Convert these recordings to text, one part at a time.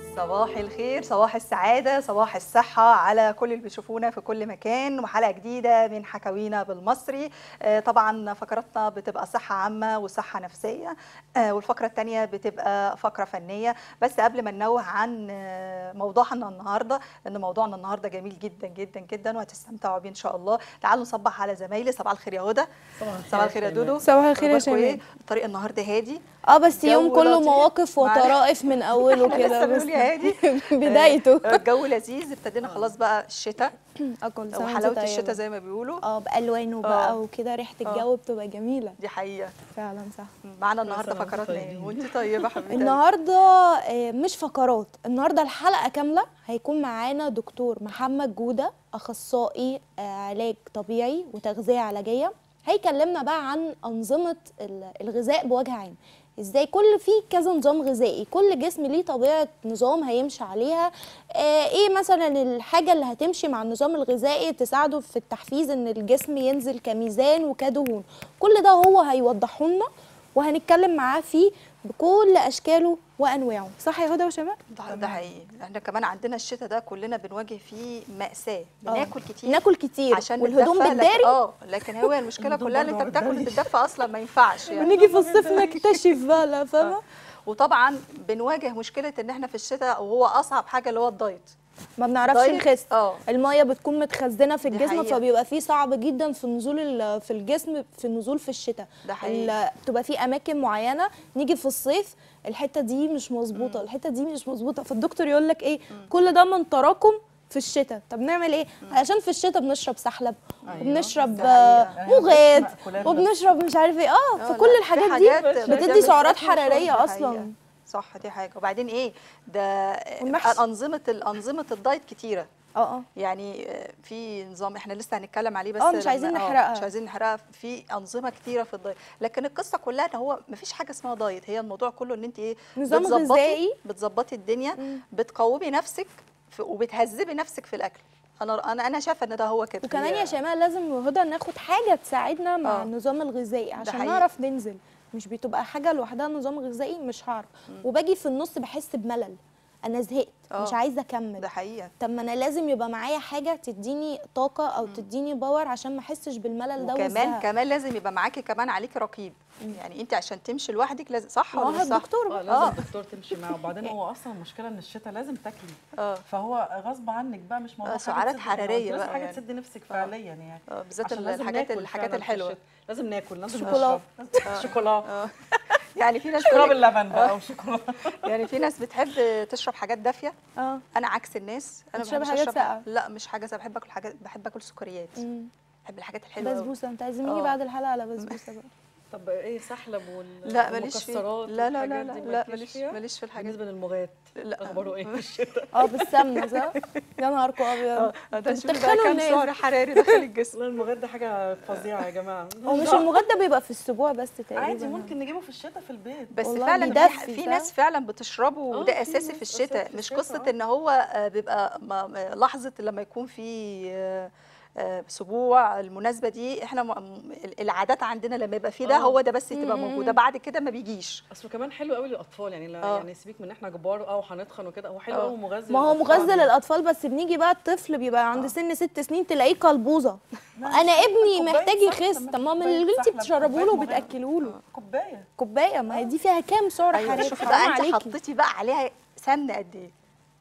صباح الخير صباح السعادة صباح الصحة على كل اللي بيشوفونا في كل مكان وحلقة جديدة من حكاوينا بالمصري آه، طبعا فقراتنا بتبقى صحة عامة وصحة نفسية آه، والفقرة التانية بتبقى فقرة فنية بس قبل ما ننوه عن آه، موضوعنا النهاردة لأن موضوعنا النهاردة جميل جدا جدا جدا وهتستمتعوا بيه إن شاء الله تعالوا نصبح على زمايلي صباح الخير يا هدى صباح الخير يا دودو صباح الخير يا أخباركم إيه؟ شيماء. الطريق النهاردة هادي اه بس يوم جو كله لطيف. مواقف معلش. وطرائف من اوله إحنا لسه كده بس بنقول يا هادي بدايته آه، الجو لذيذ ابتدينا خلاص بقى الشتاء اكل سنه وحلاوه وانت الشتاء طيبة. زي ما بيقولوا اه بالوانه آه. بقى وكده ريحه الجو بتبقى جميله دي حقيقه فعلا صح معانا النهارده سنة وانتم فقراتنا ايه طيبين. وانت طيبه حبيبتي النهارده آه، مش فقرات النهارده الحلقه كامله هيكون معانا دكتور محمد جوده اخصائي آه، علاج طبيعي وتغذيه علاجيه هيكلمنا بقى عن انظمه ال- الغذاء بوجه عام ازاي كل في كذا نظام غذائي كل جسم ليه طبيعه نظام هيمشي عليها آه، ايه مثلا الحاجه اللي هتمشي مع النظام الغذائي تساعده في التحفيز ان الجسم ينزل كميزان وكدهون كل ده هو هيوضحه لنا وهنتكلم معاه فيه بكل اشكاله وانواعه صح يا هدى وشباب ده, ده حقيقي احنا كمان عندنا الشتاء ده كلنا بنواجه فيه مأساة آه. بناكل كتير ناكل كتير عشان والهدوم نتدفى، لكن- بتداري اه لكن هو المشكله الهدوم كلها اللي برضه انت بتاكل بتداري. تتدفى اصلا ما ينفعش يعني ونيجي في الصيف نكتشف بقى لا فاهمه وطبعا بنواجه مشكله ان احنا في الشتاء وهو اصعب حاجه اللي هو الدايت ما بنعرفش دايت، نخس اه. الميه بتكون متخزنه في دي الجسم حقيقة. فبيبقى فيه صعب جدا في النزول ال- في الجسم في النزول في الشتاء ده حقيقي. ال- بتبقى في اماكن معينه نيجي في الصيف الحته دي مش مظبوطه الحته دي مش مظبوطه فالدكتور يقول لك ايه كل ده من تراكم في الشتاء طب نعمل ايه عشان في الشتاء بنشرب سحلب أيوة. وبنشرب ده آه، حقيقة. مغاد مأكولات. وبنشرب مش عارف ايه اه آه، فكل لا، في الحاجات حاجات دي بتدي بتعمل سعرات أكل وشرب، دي حراريه حقيقة. اصلا صح دي حاجه وبعدين ايه ده والمحشي. انظمه الانظمه الدايت كتيره اه اه يعني آه، في نظام احنا لسه هنتكلم عليه بس آه، مش لما- عايزين آه، نحرقها. مش عايزين نحرقها في انظمه كتيره في الدايت لكن القصه كلها ان هو ما فيش حاجه اسمها دايت هي الموضوع كله ان انت ايه نظام بتظبطي- غذائي. بتظبطي الدنيا مم. بتقومي نفسك في وبتهذبي نفسك في الاكل انا انا انا شايفه ان ده هو كده وكمان هي- يا شيماء لازم هدى ناخد حاجه تساعدنا مع آه. النظام الغذائي عشان حقيقي. نعرف ننزل مش بتبقى حاجه لوحدها نظام غذائي مش هعرف وباجي في النص بحس بملل انا زهقت آه. مش عايزه اكمل ده حقيقه طب ما انا لازم يبقى معايا حاجه تديني طاقه او تديني باور عشان ما احسش بالملل ده وكمان والزهق كمان لازم يبقى معاكي كمان عليكي رقيب يعني انت عشان تمشي لوحدك لازم صح ما هو ولا مش صح الدكتور اه بقى. لازم آه. الدكتور تمشي معاه وبعدين هو اصلا المشكله ان الشتاء لازم تاكلي اه فهو غصب عنك بقى مش موضوع آه، حاجة سعرات تسد- حرارية لازم بقى حاجه يعني. تسد نفسك فعليا يعني آه، بالذات عشان لازم الحاجات ناكل الحاجات فعلاً في الحلوه الشتاء. لازم ناكل لازم شوكولا. نشرب شوكولا يعني في ناس شراب تقولك- اللبن بقى وشوكولا يعني في ناس بتحب تشرب حاجات دافيه اه انا عكس الناس انا بتشربي بحبش حاجات أشرب ساقعة. لا مش حاجه ساقعه بحب اكل حاجات بحب اكل سكريات مم. بحب الحاجات الحلوه أوي. بسبوسه انت عايزيني آه. بعد الحلقه على بسبوسه بقى طب ايه سحلب وال لا ماليش فيه والمكسرات لا لا لا والحاجات لا دي لا مالكيش ماليش فيها؟ ماليش في الحاجات بالنسبه للمغات لا. اخباره ايه في الشتاء اه بالسمنه صح يا نهاركم ابيض اه ده شوفي بقى بتدخلوا كام الناس. سعر حراري داخل الجسم لا المغات ده حاجه فظيعه يا جماعه هو مش المغدى بيبقى في السبوع بس تقريبا عادي ممكن نجيبه في الشتاء في البيت بس والله فعلا في, بيدفي، ح- في صح؟ ناس فعلا بتشربه آه، وده في اساسي ناس في أساسي الشتاء في مش الشتاء، قصه آه. ان هو آه، بيبقى ما- ما- لحظه لما يكون في آه، آه، سبوع المناسبه دي احنا م- م- العادات عندنا لما يبقى في ده آه. هو ده بس تبقى مم. موجوده بعد كده ما بيجيش اصله كمان حلو قوي للاطفال يعني لا آه. يعني سيبك من احنا كبار اه وهنتخن وكده هو حلو آه. قوي مغذي ما هو للأطفال مغذى يعني. للاطفال بس بنيجي بقى الطفل بيبقى عند سن ست سنين تلاقيه قلبوزه انا ابني كوباية محتاج سحلب، يخس ما طب ما من كوباية اللي انت سحلب، بتشربه له كوباية مغاد. وبتاكلوه له كوبايه كوبايه ما هي دي فيها كام سعر ايوه حراري شوفي حرام بقى انت عليكي حطيتي بقى عليها سمنه قد ايه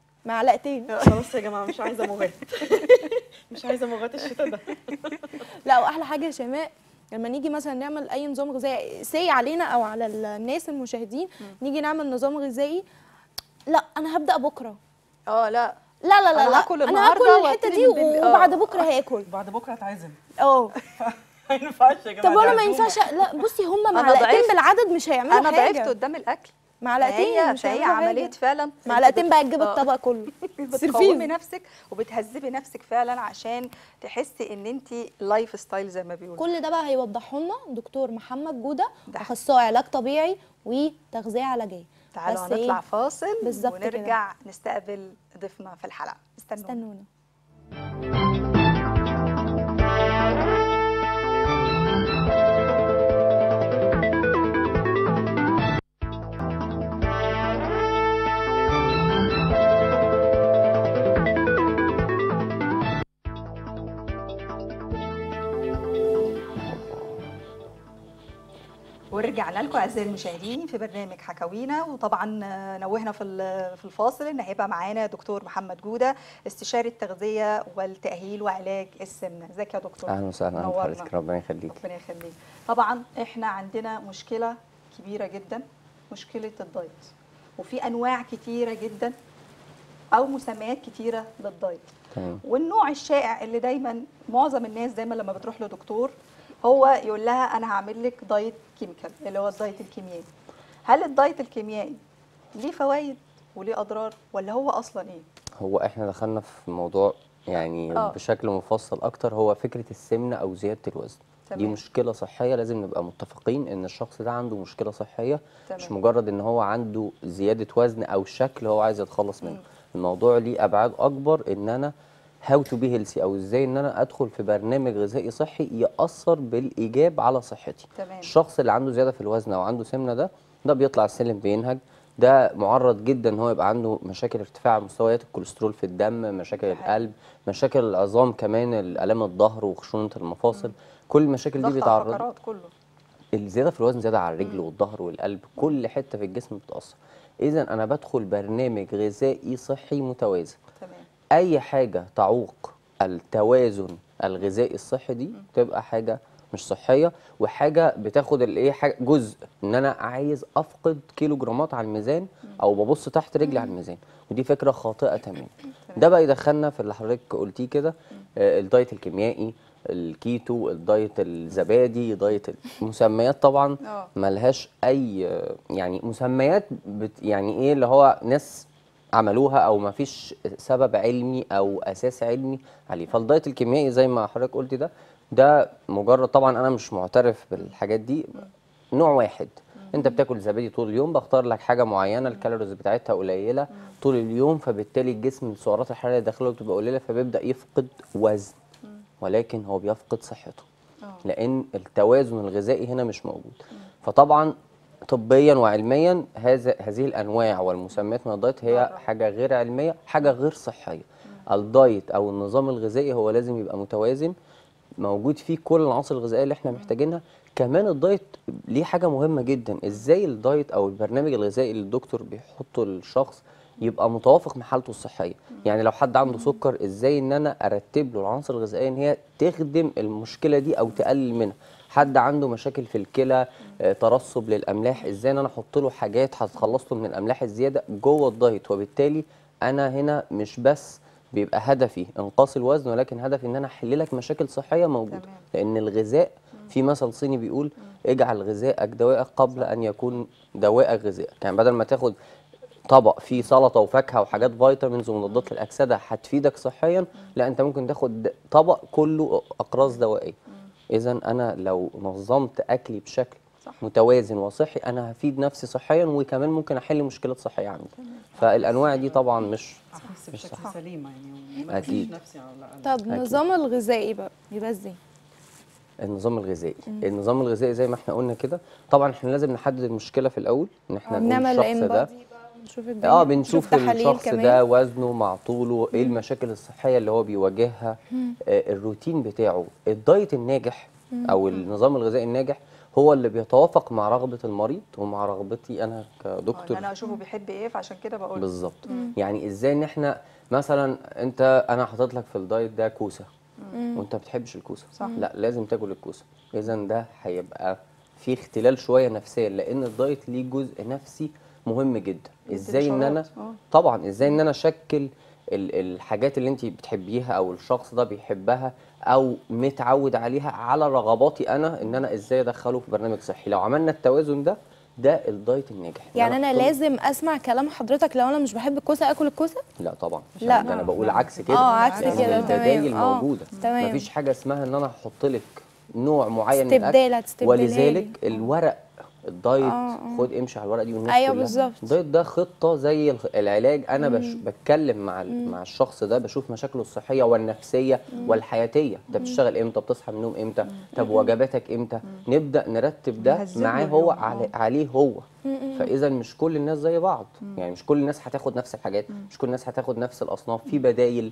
معلقتين خلاص يا جماعه مش عايزه مغات مش عايزه مغات الشتاء ده لا واحلى حاجه يا شيماء لما نيجي مثلا نعمل اي نظام غذائي سي علينا او على الناس المشاهدين نيجي نعمل نظام غذائي لا انا هبدا بكره اه لا لا لا لا أنا لا هاكل انا النهاردة هاكل الحته وهبتدي دي من بالليل. آه. وبعد بكره هاكل بعد بكره اتعزم اه ما ينفعش يا جماعه طب دي وانا ما عزومة. ينفعش لا بصي هم أنا معلقتين ضعفت. بالعدد مش هيعملوا انا حاجه ضعفت قدام الاكل معلقتين فهي مش فهي هيعملوا حاجة. عمليه فعلا معلقتين بقى تجيب آه. الطبق كله بتقومي نفسك وبتهذبي نفسك فعلا عشان تحسي ان انت لايف ستايل زي ما بيقولوا كل ده بقى هيوضحه لنا دكتور محمد جوده ده. اخصائي علاج طبيعي وتغذيه علاجيه تعالوا بس إيه؟ هنطلع فاصل بالظبط كده. ونرجع نستقبل ضيفنا في الحلقه استنوا استنونا ورجعنا لكم اعزائي المشاهدين في برنامج حكاوينا وطبعا آه، نوهنا في ال- في الفاصل ان هيبقى معانا دكتور محمد جوده استشاري التغذيه والتاهيل وعلاج السمنه ازيك يا دكتور اهلا وسهلا نورنا. بحضرتك ربنا يخليك ربنا يخليك طبعا احنا عندنا مشكله كبيره جدا مشكله الدايت وفي انواع كتيره جدا او مسميات كتيره للدايت تمام والنوع الشائع اللي دايما معظم الناس دايما لما بتروح لدكتور هو يقول لها انا هعمل لك دايت كيميكال اللي هو الدايت الكيميائي هل الدايت الكيميائي ليه فوائد وليه اضرار ولا هو اصلا ايه هو احنا دخلنا في موضوع يعني آه. بشكل مفصل اكتر هو فكره السمنه او زياده الوزن دي تمام. مشكله صحيه لازم نبقى متفقين ان الشخص ده عنده مشكله صحيه مش تمام. مجرد ان هو عنده زياده وزن او شكل هو عايز يتخلص منه الموضوع ليه ابعاد اكبر ان انا هاو تو بي هيلثي او ازاي ان انا ادخل في برنامج غذائي صحي ياثر بالايجاب على صحتي تمام. الشخص اللي عنده زياده في الوزن او عنده سمنه ده ده بيطلع السلم بينهج ده معرض جدا ان هو يبقى عنده مشاكل ارتفاع مستويات الكوليسترول في الدم مشاكل ده حقيقي. القلب مشاكل العظام كمان الام الظهر وخشونه المفاصل كل المشاكل دي ضغط على بيتعرض الفقرات كله الزياده في الوزن زياده على الرجل والظهر والقلب كل حته في الجسم بتاثر اذا انا بدخل برنامج غذائي صحي متوازن تمام اي حاجه تعوق التوازن الغذائي الصحي دي تبقى حاجه مش صحيه وحاجه بتاخد الايه حاجه جزء ان انا عايز افقد كيلو جرامات على الميزان او ببص تحت رجلي على الميزان ودي فكره خاطئه تماما ده بقى يدخلنا في اللي حضرتك قلتيه كده آه، الدايت الكيميائي الكيتو الدايت الزبادي دايت المسميات طبعا آه. ملهاش اي آه، يعني مسميات بت يعني ايه اللي هو ناس عملوها او ما فيش سبب علمي او اساس علمي عليه فالدايت الكيميائي زي ما حضرتك قلت ده ده مجرد طبعا انا مش معترف بالحاجات دي نوع واحد انت بتاكل زبادي طول اليوم بختار لك حاجه معينه الكالوريز بتاعتها قليله طول اليوم فبالتالي الجسم السعرات الحراريه اللي داخله بتبقى قليله فبيبدا يفقد وزن ولكن هو بيفقد صحته آه. لان التوازن الغذائي هنا مش موجود فطبعا طبيا وعلميا هذا هذه الانواع والمسميات من الدايت هي بره. حاجه غير علميه حاجه غير صحيه الدايت او النظام الغذائي هو لازم يبقى متوازن موجود فيه كل العناصر الغذائيه اللي احنا محتاجينها كمان الدايت ليه حاجه مهمه جدا ازاي الدايت او البرنامج الغذائي اللي الدكتور بيحطه للشخص يبقى متوافق مع حالته الصحيه يعني لو حد عنده سكر ازاي ان انا ارتب له العناصر الغذائيه ان هي تخدم المشكله دي او تقلل منها حد عنده مشاكل في الكلى آه، ترسب للاملاح ازاي ان انا احط له حاجات هتخلص له من الاملاح الزياده جوه الدايت وبالتالي انا هنا مش بس بيبقى هدفي انقاص الوزن ولكن هدفي ان انا احل لك مشاكل صحيه موجوده تمام. لان الغذاء في مثل صيني بيقول اجعل غذائك دواءك قبل ان يكون دواءك غذائك يعني بدل ما تاخد طبق فيه سلطه وفاكهه وحاجات فيتامينز ومضادات للاكسده هتفيدك صحيا لا انت ممكن تاخد د- طبق كله اقراص دوائيه اذا انا لو نظمت اكلي بشكل صح. متوازن وصحي انا هفيد نفسي صحيا وكمان ممكن احل مشكلات صحيه عندي فالانواع دي طبعا مش احس مش بشكل صح. سليم يعني وما أكيد. أذيش نفسي على الأقل. طب النظام الغذائي بقى يبقى ازاي النظام الغذائي النظام الغذائي زي ما احنا قلنا كده طبعا احنا لازم نحدد المشكله في الاول ان احنا نقول بنعمل الشخص ان ده بادي بقى ونشوف الدنيا اه بنشوف تحاليل الشخص كمان. ده وزنه مع طوله ايه المشاكل الصحيه اللي هو بيواجهها آه الروتين بتاعه الدايت الناجح او النظام الغذائي الناجح هو اللي بيتوافق مع رغبه المريض ومع رغبتي انا آه، ان كدكتور انا اشوفه بيحب ايه فعشان كده بقول بالظبط يعني ازاي ان احنا مثلا انت انا حاطط لك في الدايت ده كوسه وانت ما بتحبش الكوسه صح. لا لازم تاكل الكوسه اذا ده هيبقى في اختلال شويه نفسيا لان الدايت ليه جزء نفسي مهم جدا ازاي ان انا إشارات، آه. طبعا ازاي ان انا اشكل ال- الحاجات اللي انت بتحبيها او الشخص ده بيحبها او متعود عليها على رغباتي انا ان انا ازاي ادخله في برنامج صحي لو عملنا التوازن ده ده الدايت الناجح إن يعني انا أحط له- لازم اسمع كلام حضرتك لو انا مش بحب الكوسه اكل الكوسه لا طبعا مش لا. عارف، ده انا بقول عكس كده اه عكس لأن كده البدايل تمام اه موجوده تمام مفيش حاجه اسمها ان انا احط لك نوع معين من استبدال الاكل هتستبدلها لي. ولذلك الورق الدايت آه، آه. خد امشي على الورقه دي والناس أيوة كلها بالظبط. الدايت ده خطه زي الخ- العلاج انا بش بتكلم مع ال- مع الشخص ده بشوف مشاكله الصحيه والنفسيه والحياتيه انت بتشتغل امتى بتصحى من النوم امتى طب وجباتك امتى نبدا نرتب ده نهذب معاه له هو اليوم، على عليه هو فاذا مش كل الناس زي بعض يعني مش كل الناس هتاخد نفس الحاجات مش كل الناس هتاخد نفس الاصناف في بدايل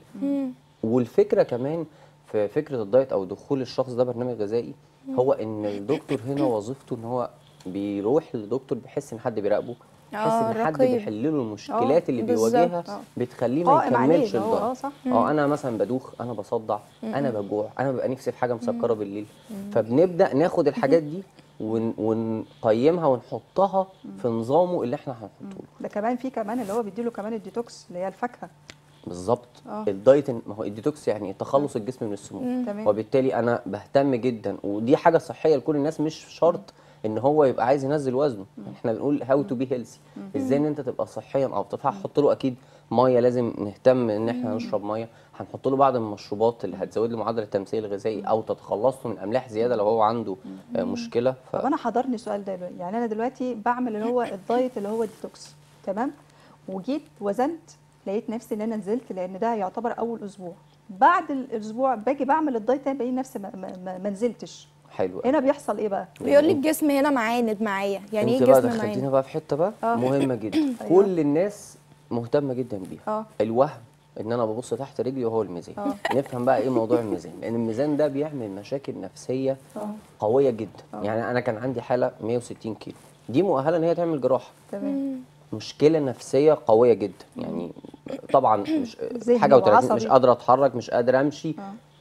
والفكره كمان في فكره الدايت او دخول الشخص ده برنامج غذائي هو ان الدكتور هنا وظيفته ان هو بيروح لدكتور بيحس ان حد بيراقبه بيحس آه، ان حد رقيب. بيحل له المشكلات اللي بالظبط. بيواجهها آه. بتخليه ما قائم عليه يكملش ده هو، اه الدايت صح اه انا مثلا بدوخ انا بصدع انا بجوع انا ببقى نفسي في حاجه مسكره بالليل فبنبدا ناخد الحاجات دي ون ونقيمها ونحطها في نظامه اللي احنا هنحطه له ده كمان في كمان اللي هو بيديله كمان الديتوكس اللي هي الفاكهه بالظبط آه. الدايت ما هو الديتوكس يعني تخلص الجسم من السموم تمام. وبالتالي انا بهتم جدا ودي حاجه صحيه لكل الناس مش شرط ان هو يبقى عايز ينزل وزنه احنا بنقول هاو تو بي هيلثي ازاي ان انت تبقى صحيا افضل فهحط له اكيد ميه لازم نهتم ان احنا نشرب ميه هنحط له بعض المشروبات اللي هتزود له معدل التمثيل الغذائي او تتخلص له من املاح زياده لو هو عنده آه، مشكله ف... طب انا حضرني السؤال ده دلوقتي. يعني انا دلوقتي بعمل اللي هو الدايت اللي هو ديتوكس تمام وجيت وزنت لقيت نفسي ان انا نزلت لان ده يعتبر اول اسبوع بعد الاسبوع باجي بعمل الدايت تاني بلاقي نفسي ما, ما, ما, ما نزلتش حلو هنا بيحصل ايه بقى بيقول لي الجسم هنا معاند معايا يعني ايه انت بقى جسم دخلتينا معاند بقى في حته بقى آه. مهمه جدا أيوة. كل الناس مهتمه جدا بيها اه الوهم ان انا ببص تحت رجلي وهو الميزان آه. نفهم بقى ايه موضوع الميزان لان الميزان ده بيعمل مشاكل نفسيه اه قويه جدا آه. يعني انا كان عندي حاله 160 كيلو دي مؤهله ان هي تعمل جراحه تمام مشكله نفسيه قويه جدا يعني طبعا مش ذهني حاجه و30 مش وعصبي. قادره اتحرك مش قادر امشي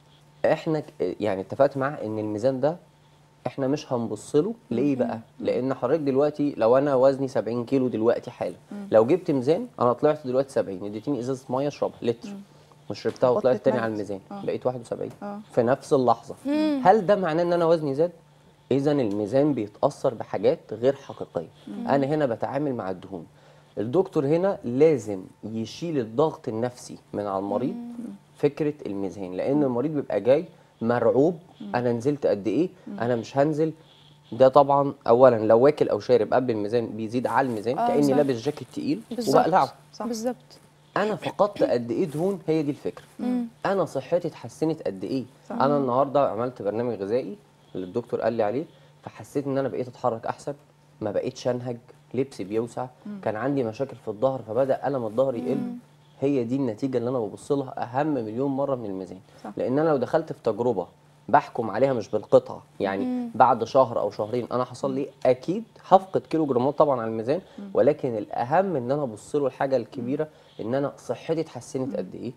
اه احنا ك- يعني اتفقت معاه ان الميزان ده احنا مش هنبص له ليه بقى لان حضرتك دلوقتي لو انا وزني 70 كيلو دلوقتي حالا لو جبت ميزان انا طلعت دلوقتي 70 اديتيني ازازه ميه اشربها لتر وشربتها وطلعت بطلت تاني على ميت. الميزان آه. بقيت 71 اه في نفس اللحظه هل ده معناه ان انا وزني زاد اذا الميزان بيتاثر بحاجات غير حقيقيه انا هنا بتعامل مع الدهون الدكتور هنا لازم يشيل الضغط النفسي من على المريض فكره الميزان لان المريض بيبقى جاي مرعوب انا نزلت قد ايه انا مش هنزل ده طبعا اولا لو واكل او شارب قبل الميزان بيزيد على الميزان آه، كاني صح. لابس جاكيت تقيل بالظبط. وبقلعه صح بالظبط انا فقدت قد ايه دهون هي دي الفكره انا صحتي اتحسنت قد ايه صح. انا النهارده عملت برنامج غذائي اللي الدكتور قال لي عليه فحسيت ان انا بقيت اتحرك احسن ما بقيتش انهج لبسي بيوسع كان عندي مشاكل في الظهر فبدا الم الظهر يقل هي دي النتيجه اللي انا ببص لها اهم مليون مره من الميزان صح. لان انا لو دخلت في تجربه بحكم عليها مش بالقطعه يعني بعد شهر او شهرين انا حصل لي اكيد هفقد كيلو جرامات طبعا على الميزان ولكن الاهم ان انا ابص له الحاجه الكبيره ان انا صحتي اتحسنت قد ايه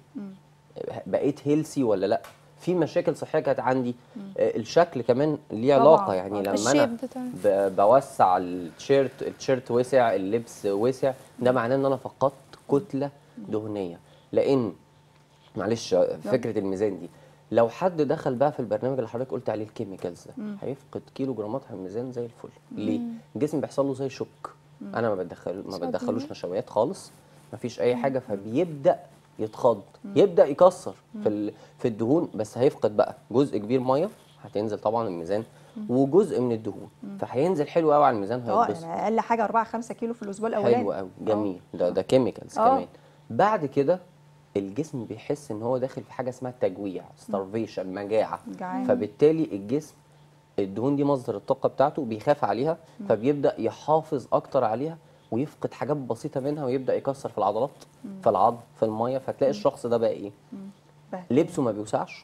بقيت هيلسي ولا لا في مشاكل صحيه كانت عندي آه، الشكل كمان ليه طبعاً. علاقه يعني آه، لما الشيب انا بتاعه. ب- بوسع التيشيرت التيشيرت وسع اللبس وسع ده معناه ان انا فقدت كتله دهنيه لان معلش آه، فكره الميزان دي لو حد دخل بقى في البرنامج اللي حضرتك قلت عليه الكيميكالز ده هيفقد كيلو جرامات على الميزان زي الفل ليه الجسم بيحصل له زي شوك انا ما بدخل ما صدمة. بدخلوش نشويات خالص ما فيش اي حاجه فبيبدا يتخض يبدا يكسر في ال- في الدهون بس هيفقد بقى جزء كبير ميه هتنزل طبعا الميزان وجزء من الدهون فهينزل حلو قوي على الميزان اه هيتبسط يعني اقل حاجه 4 5 كيلو في الاسبوع الاولاني حلو قوي جميل ده ده كيميكالز آه. كمان بعد كده الجسم بيحس ان هو داخل في حاجه اسمها تجويع ستارفيشن مجاعه جعان. فبالتالي الجسم الدهون دي مصدر الطاقه بتاعته بيخاف عليها فبيبدا يحافظ اكتر عليها ويفقد حاجات بسيطه منها ويبدا يكسر في العضلات في العظم في الميه فتلاقي الشخص ده بقى ايه بهدل. لبسه ما بيوسعش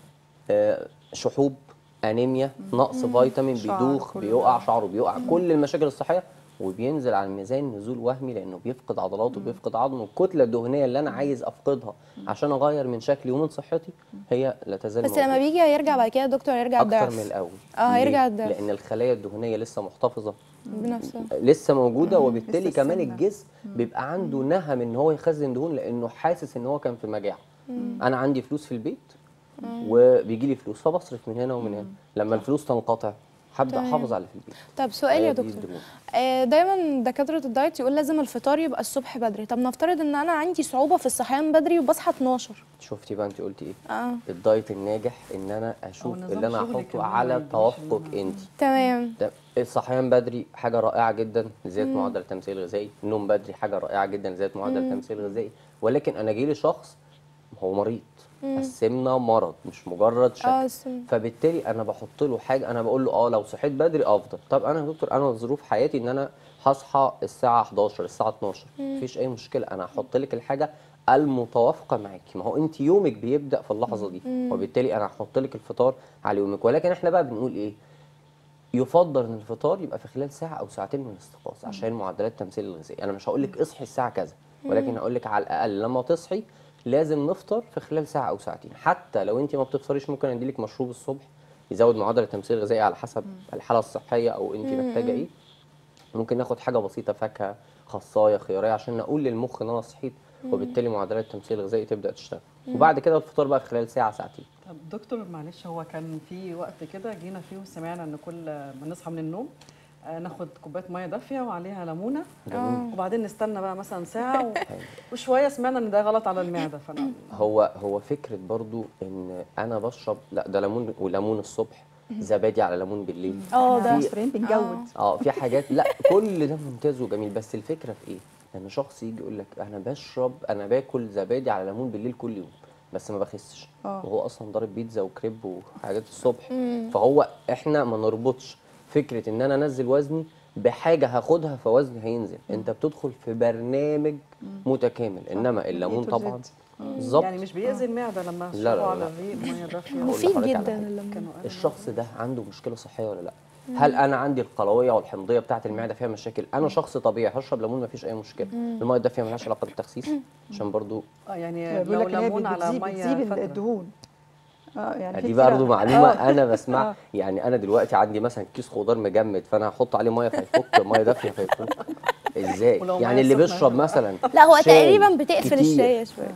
آه شحوب انيميا نقص فيتامين شعر بيدوخ كله بيقع بقى. شعره بيقع كل المشاكل الصحيه وبينزل على الميزان نزول وهمي لانه بيفقد عضلاته بيفقد عظمه الكتله الدهنيه اللي انا عايز افقدها عشان اغير من شكلي ومن صحتي هي لا تزال بس موجودة. لما بيجي هيرجع بعد كده الدكتور هيرجع اكتر الضعف من الاول اه هيرجع ليه؟ الضعف. لان الخلايا الدهنيه لسه محتفظه بنفسه لسه موجوده وبالتالي لسه كمان السمنة. الجسم بيبقى عنده نهم ان هو يخزن دهون لانه حاسس ان هو كان في مجاعه انا عندي فلوس في البيت وبيجي لي فلوس فبصرف من هنا ومن هنا لما الفلوس تنقطع هبدا تمام. احافظ على اللي في البيت طب سؤال يا هي دي دكتور الدهون. آه، دايما دكاتره الدايت يقول لازم الفطار يبقى الصبح بدري طب نفترض ان انا عندي صعوبه في الصحيان بدري وبصحى 12 شفتي بقى انت قلتي ايه اه الدايت الناجح ان انا اشوف نظام اللي انا شغل احطه كمان ما على يدينيش توافقك إن انت تمام ده الصحيان بدري حاجه رائعه جدا لزياده معدل التمثيل الغذائي النوم بدري حاجه رائعه جدا لزياده معدل التمثيل الغذائي ولكن انا جيلي شخص هو مريض السمنه مرض مش مجرد شكل اه السم- فبالتالي انا بحط له حاجه انا بقول له اه لو صحيت بدري افضل طب انا يا دكتور انا ظروف حياتي ان انا هصحى الساعه 11 الساعه 12 مفيش اي مشكله انا هحط لك الحاجه المتوافقه معاكي ما هو انت يومك بيبدا في اللحظه دي وبالتالي انا هحط لك الفطار على يومك ولكن احنا بقى بنقول ايه يفضل ان الفطار يبقى في خلال ساعه او ساعتين من الاستيقاظ عشان معدلات التمثيل الغذائي انا مش هقول لك اصحي الساعه كذا ولكن هقول لك على الاقل لما تصحي لازم نفطر في خلال ساعه او ساعتين حتى لو انت ما بتفطريش ممكن اديلك مشروب الصبح يزود معدل التمثيل الغذائي على حسب الحاله الصحيه او انت محتاجه ايه ممكن ناخد حاجه بسيطه فاكهه خصايه خياريه عشان نقول للمخ ان انا صحيت وبالتالي معدلات التمثيل الغذائي تبدا تشتغل وبعد كده الفطار بقى في خلال ساعه ساعتين طب دكتور معلش هو كان في وقت كده جينا فيه وسمعنا ان كل ما نصحى من النوم آه، ناخد كوبايه ميه دافيه وعليها ليمونه جميل. وبعدين نستنى بقى مثلا ساعه و... وشويه سمعنا ان ده غلط على المعده فانا هو هو فكره برضو ان انا بشرب لا ده ليمون وليمون الصبح زبادي على ليمون بالليل اه احنا ده مصريين بنجود اه في حاجات لا كل ده ممتاز وجميل بس الفكره في ايه؟ ان شخص يجي يقول لك انا بشرب انا باكل زبادي على ليمون بالليل كل يوم بس ما بخسش آه. وهو اصلا ضارب بيتزا وكريب وحاجات الصبح فهو احنا ما نربطش فكره ان انا انزل وزني بحاجه هاخدها فوزني هينزل انت بتدخل في برنامج متكامل انما الليمون A to Z. طبعا بالظبط يعني مش بيأذي المعده لما لا، لا، تشربوا لا. على الريق ميه دافيه هقول مفيد لحضرتك على جدا حاجة. الليمون كانوا قالوا الشخص ده عنده مشكله صحيه ولا لا هل انا عندي القلويه والحمضيه بتاعه المعده فيها مشاكل انا شخص طبيعي هشرب ليمون مفيش اي مشكله الميه الدافيه ملهاش علاقه بالتخسيس عشان برضو اه يعني بيقول لو لك ان هي ليمون على بتزيد ميه بتزيد فترة. الدهون اه يعني في دي كتير- برضو معلومه آه. انا بسمع آه. يعني انا دلوقتي عندي مثلا كيس خضار مجمد فانا هحط عليه ميه فيفك ميه دافيه فيفك ازاي ولو يعني مية اللي سخنة بيشرب هيبقى- مثلا لا هو شاي تقريبا بتقفل كتير. الشاي شويه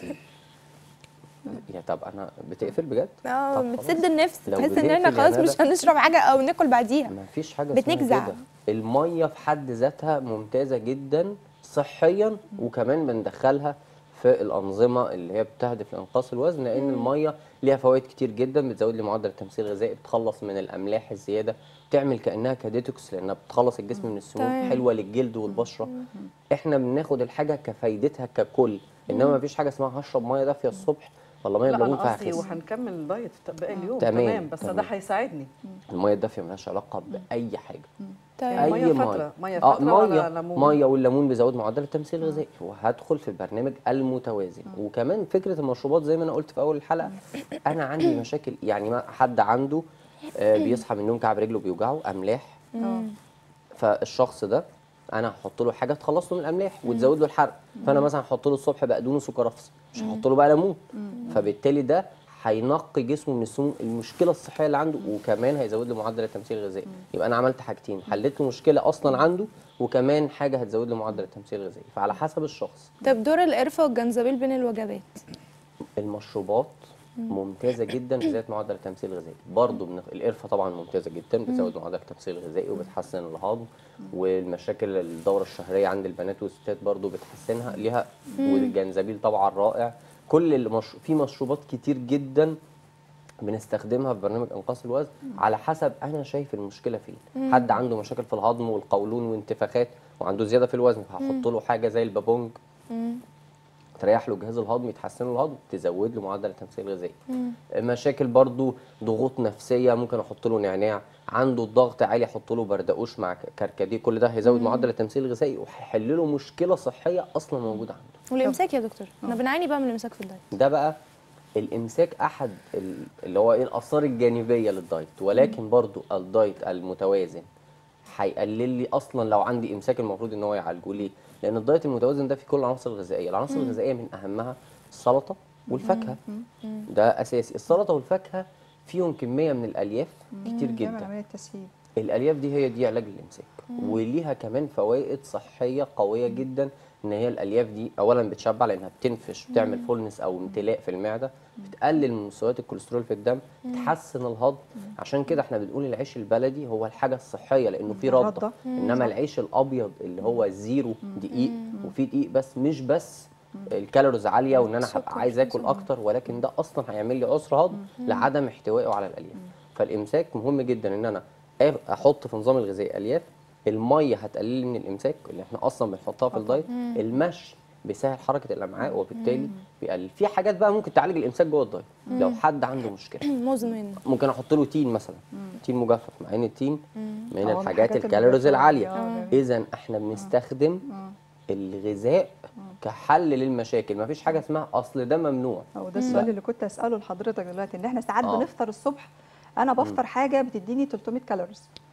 يا طب انا بتقفل بجد اه طب بتسد خلاص. النفس لو تحس ان احنا بتقفل خلاص يعني مش أنا- هنشرب حاجه او ناكل بعديها ما فيش حاجه اسمها بتجزع. كده الميه في حد ذاتها ممتازه جدا صحيا وكمان بندخلها في الانظمه اللي هي بتهدف لانقاص الوزن لان الميه ليها فوائد كتير جدا بتزود لي معدل التمثيل الغذائي بتخلص من الاملاح الزياده بتعمل كانها كديتوكس لانها بتخلص الجسم من السموم تمام. حلوه للجلد والبشره احنا بناخد الحاجه كفايدتها ككل انما ما فيش حاجه اسمها هشرب ميه دافيه الصبح ولا ميه لا بليمون انا قصدي فهخس وهنكمل دايت باقي اليوم تمام، تمام بس تمام. ده هيساعدني الميه الدافيه ملهاش علاقه باي حاجه طيب يعني اي مية ميه فترة، مية اه فترة ولا ميه ليمون؟ ميه والليمون بيزود معدل التمثيل الغذائي وهدخل في البرنامج المتوازن وكمان فكره المشروبات زي ما انا قلت في اول الحلقه انا عندي مشاكل يعني ما حد عنده آه بيصحى من النوم كعب رجله بيوجعه املاح اه فالشخص ده انا هحط له حاجه تخلص له من الاملاح وتزود له الحرق فانا مثلا هحط له الصبح بقدونس وكرفس مش هحط له بقى ليمون فبالتالي ده هينقي جسمه من السموم المشكله الصحيه اللي عنده وكمان هيزود له معدل التمثيل الغذائي يبقى انا عملت حاجتين حليت له مشكله اصلا عنده وكمان حاجه هتزود له معدل التمثيل الغذائي فعلى حسب الشخص طب دور القرفه والجنزبيل بين الوجبات المشروبات ممتازه جدا في زياده معدل التمثيل الغذائي برضه من القرفه طبعا ممتازه جدا بتزود معدل التمثيل الغذائي وبتحسن الهضم والمشاكل الدوره الشهريه عند البنات والستات برضه بتحسنها ليها والجنزبيل طبعا رائع كل المش... في مشروبات كتير جدا بنستخدمها في برنامج انقاص الوزن على حسب انا شايف المشكله فين حد عنده مشاكل في الهضم والقولون وانتفاخات وعنده زياده في الوزن فهحط له حاجه زي البابونج تريح له الجهاز الهضمي يتحسن له الهضم تزود له معدل التمثيل الغذائي مشاكل برضو ضغوط نفسيه ممكن احط له نعناع عنده الضغط عالي احط له بردقوش مع كركديه كل ده هيزود معدل التمثيل الغذائي وهيحل له مشكله صحيه اصلا موجوده عنده والامساك يا دكتور احنا بنعاني بقى من الامساك في الدايت ده بقى الامساك احد ال- اللي هو ايه الاثار الجانبيه للدايت ولكن برضو الدايت المتوازن هيقلل لي اصلا لو عندي امساك المفروض ان هو يعالجه ليه لان الدايت المتوازن ده فيه كل العناصر الغذائيه العناصر الغذائيه من اهمها السلطه والفاكهه ده اساسي السلطه والفاكهه فيهم كميه من الالياف كتير بيعمل جدا عمليه تسهيل الالياف دي هي دي علاج الامساك وليها كمان فوائد صحيه قويه جدا ان هي الالياف دي اولا بتشبع لانها بتنفش بتعمل فولنس او امتلاء في المعده بتقلل من مستويات الكوليسترول في الدم بتحسن الهضم عشان كده احنا بنقول العيش البلدي هو الحاجه الصحيه لانه فيه الردة. رده انما العيش الابيض اللي هو زيرو دقيق وفيه دقيق بس مش بس الكالوريز عاليه وان انا هبقى عايز اكل اكتر ولكن ده اصلا هيعمل لي عسر هضم لعدم احتوائه على الالياف فالامساك مهم جدا ان انا آ- احط في نظام الغذائي الياف الميه هتقلل لي من الامساك اللي احنا اصلا بنحطها في الدايت المشي بيسهل حركه الامعاء وبالتالي بيقلل في حاجات بقى ممكن تعالج الامساك جوه الدايت لو حد عنده مشكله مزمن ممكن احط له تين مثلا تين مجفف مع ان التين من آه، من الحاجات الحاجات الكالوريز المجففة. العاليه آه، اذا احنا بنستخدم الغذاء كحل للمشاكل مفيش حاجه اسمها اصل ده ممنوع هو ده السؤال اللي كنت اساله لحضرتك دلوقتي ان احنا ساعات آه. بنفطر الصبح انا بفطر حاجه بتديني 300 كالوريز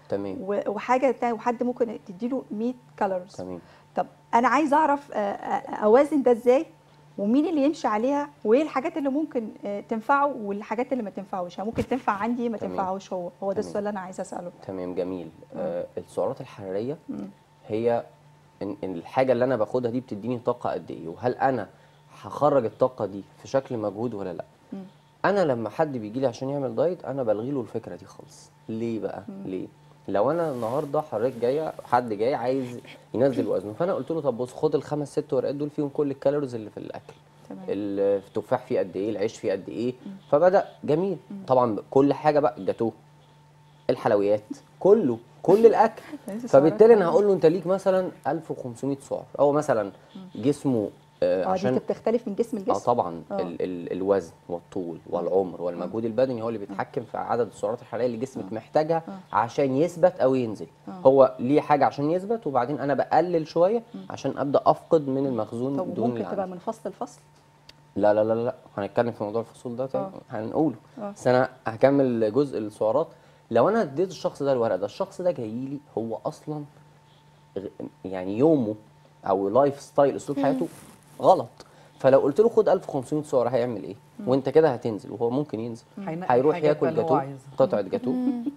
تمام و- وحاجه تانية وحد ممكن تديله 100 كالوريز تمام طب انا عايز اعرف آه، آه، اوازن ده ازاي ومين اللي يمشي عليها وايه الحاجات اللي ممكن آه، تنفعه والحاجات اللي ما تنفعوش يعني ممكن تنفع عندي ما تمام. تنفعوش هو هو ده تمام. السؤال اللي انا عايزه اساله تمام جميل آه السعرات الحراريه مم. هي إن إن الحاجه اللي انا باخدها دي بتديني طاقه قد ايه وهل انا هخرج الطاقه دي في شكل مجهود ولا لا مم. انا لما حد بيجي لي عشان يعمل دايت انا بلغي له الفكره دي خالص ليه بقى ليه لو انا النهارده حضرتك جايه حد جاي عايز ينزل وزنه فانا قلت له طب بص خد الخمس ست ورقات دول فيهم كل الكالوريز اللي في الاكل تمام التفاح فيه قد ايه العيش فيه قد ايه فبدا جميل طبعا كل حاجه بقى الجاتوه الحلويات كله كل الاكل لسه فبالتالي انا سعرات هقول له انت ليك مثلا 1500 سعر او مثلا جسمه آه اه دي عشان بتختلف من جسم اه لجسم طبعا آه. ال ال الوزن والطول والعمر والمجهود البدني هو اللي بيتحكم في عدد السعرات الحراريه اللي جسمك محتاجها عشان يثبت او ينزل هو ليه حاجه عشان يثبت وبعدين انا بقلل شويه عشان ابدا افقد من المخزون طب الدهون ممكن اللي تبقى عندي. من فصل لفصل لا لا لا لا هنتكلم في موضوع الفصول ده تاني آه. هنقوله آه. بس انا هكمل جزء السعرات لو انا اديت الشخص ده الورق ده الشخص ده جاي لي هو اصلا غ- يعني يومه او لايف ستايل اسلوب حياته غلط فلو قلت له خد 1500 سعر هيعمل ايه وانت كده هتنزل وهو ممكن ينزل هينقي هيروح الحاجات ياكل بقى اللي هو جاتوه عايزها. قطعه جاتوه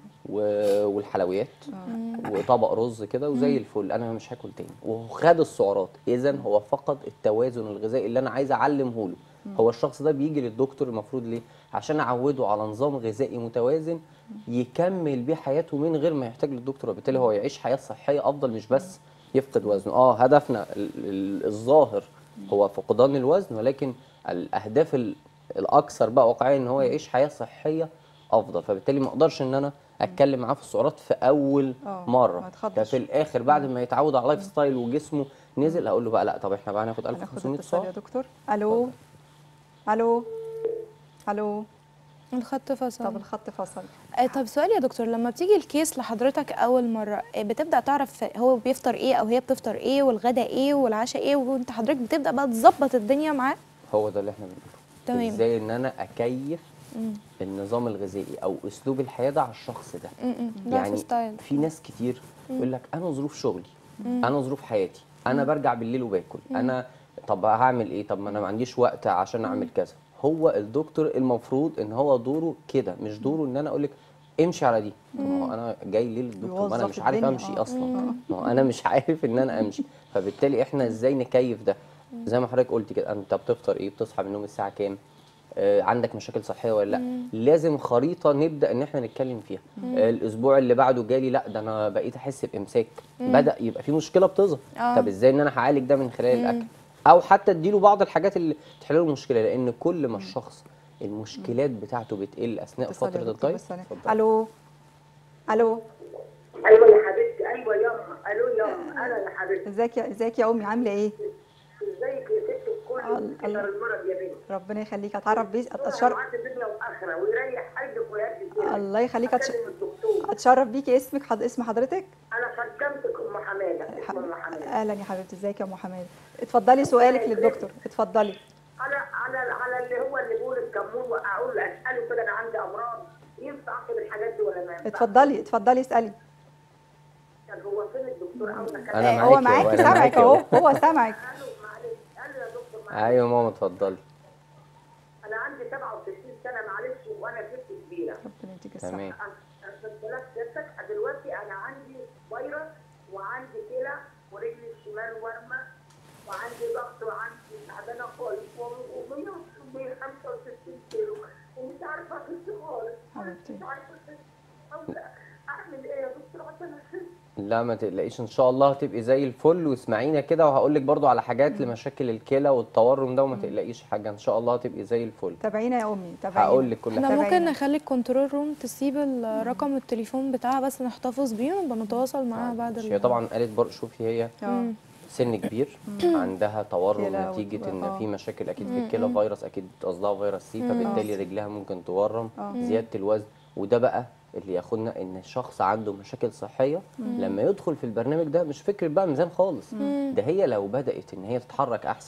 و- والحلويات وطبق رز كده وزي الفل انا مش هاكل تاني وخد السعرات اذا هو فقد التوازن الغذائي اللي انا عايز اعلمه له هو الشخص ده بيجي للدكتور المفروض ليه عشان اعوده على نظام غذائي متوازن يكمل بيه حياته من غير ما يحتاج للدكتور وبالتالي هو يعيش حياه صحيه افضل مش بس يفقد وزنه اه هدفنا ال- ال- الظاهر هو فقدان الوزن ولكن الاهداف ال- الاكثر بقى واقعيا ان هو يعيش حياه صحيه افضل فبالتالي ما اقدرش ان انا اتكلم معاه في السعرات في اول آه، مره ما يتخضش. ففي الاخر بعد ما يتعود على لايف ستايل وجسمه نزل اقول له بقى لا طب احنا بقى هناخد هناخد 1500 اتصال يا سعر دكتور الو الو الو الخط فصل طب الخط فصل آه، طب سؤال يا دكتور لما بتيجي الكيس لحضرتك اول مره آه، بتبدا تعرف هو بيفطر ايه او هي بتفطر ايه والغدا ايه والعشاء ايه وانت حضرتك بتبدا بقى تظبط الدنيا معاه هو ده اللي احنا بنقوله تمام. ازاي ان انا اكيف مم. النظام الغذائي او اسلوب الحياه ده على الشخص ده م- م. لايف يعني ستايل في ناس كتير يقول لك انا ظروف شغلي انا ظروف حياتي انا برجع بالليل وباكل انا طب هعمل ايه طب ما انا ما عنديش وقت عشان اعمل كذا هو الدكتور المفروض ان هو دوره كده مش دوره ان انا اقول لك امشي على دي طب ما هو انا جاي ليه للدكتور ما انا يوظف مش عارف الدنيا، امشي آه. اصلا ما هو انا مش عارف ان انا امشي فبالتالي احنا ازاي نكيف ده زي ما حضرتك قلت كده انت بتفطر ايه بتصحى من النوم الساعه كام آه، عندك مشاكل صحيه ولا لا لازم خريطه نبدا ان احنا نتكلم فيها آه، الاسبوع اللي بعده جالي لا ده انا بقيت احس بامساك بدا يبقى في مشكله بتظهر آه. طب ازاي ان انا هعالج ده من خلال الاكل او حتى اديله بعض الحاجات اللي تحل له المشكله لان كل ما الشخص المشكلات بتاعته بتقل اثناء اتصال يا فتره دكتور الدايت بس ثانية. اتفضل. الو الو ايوه يا حبيبتي ايوه ياما الو ياما انا يا حبيبتي ازيك يا ازيك يا امي عامله ايه ازيك يا ست الكل ال- كتر المرض يا بنتي ربنا يخليك اتعرف بيه اتشرف اتشرف معاك الدنيا واخره ويريح قلبك ويهدي الدنيا الله يخليك أتش... اكلم الدكتور اتشرف بيكي اسمك حض... اسم حضرتك انا خدمتك ام حماده اسم ام حماده اهلا يا حبيبتي ازيك يا ام حماد اتفضلي سؤالك للدكتور اتفضلي على على على اللي هو اللي بيقول الكمون واقول له اساله كده انا عندي امراض ينفع اخد الحاجات دي ولا ما ينفعش؟ اتفضلي اتفضلي اسالي طب هو فين الدكتور اول ما كان أنا هو معاكي معاكي أهو، أنا سامعك معاكي اهو أهو. هو سامعك قالوا معلش قال يا دكتور معلش ايوه ماما اتفضلي انا عندي 67 سنه معلش وانا ست كبيره ربنا يديك الصحه تمام بالك سيادتك دلوقتي انا عندي فيروس وعندي كلى ورجلي الشمال ورمه وعندي ضغط وعندي تعبانه خالص و165 كيلو ومش عارفه اخس خالص حبيبتي. مش عارفه اخس أو اعمل ايه يا دكتور عشان اخس لا ما تقلقيش ان شاء الله هتبقي زي الفل واسمعينا كده وهقول لك برضو على حاجات لمشاكل الكلى والتورم ده وما تقلقيش حاجه ان شاء الله هتبقي زي الفل تابعينا يا امي تابعينا هقول لك كل احنا حاجه ممكن تابعينا. نخلي الكنترول روم تسيب ال- رقم التليفون بتاعها بس نحتفظ بيه ونبقى نتواصل معاها بعد ماشي. ال- هي طبعا قالت برضو شوفي هي اه سن كبير عندها تورم كلى نتيجه ان آه. في مشاكل اكيد في الكلى فيروس اكيد قصدها فيروس سي فبالتالي رجلها ممكن تورم زياده الوزن وده بقى اللي ياخدنا ان الشخص عنده مشاكل صحيه لما يدخل في البرنامج ده مش فكره بقى ميزان خالص ده هي لو بدات ان هي تتحرك احسن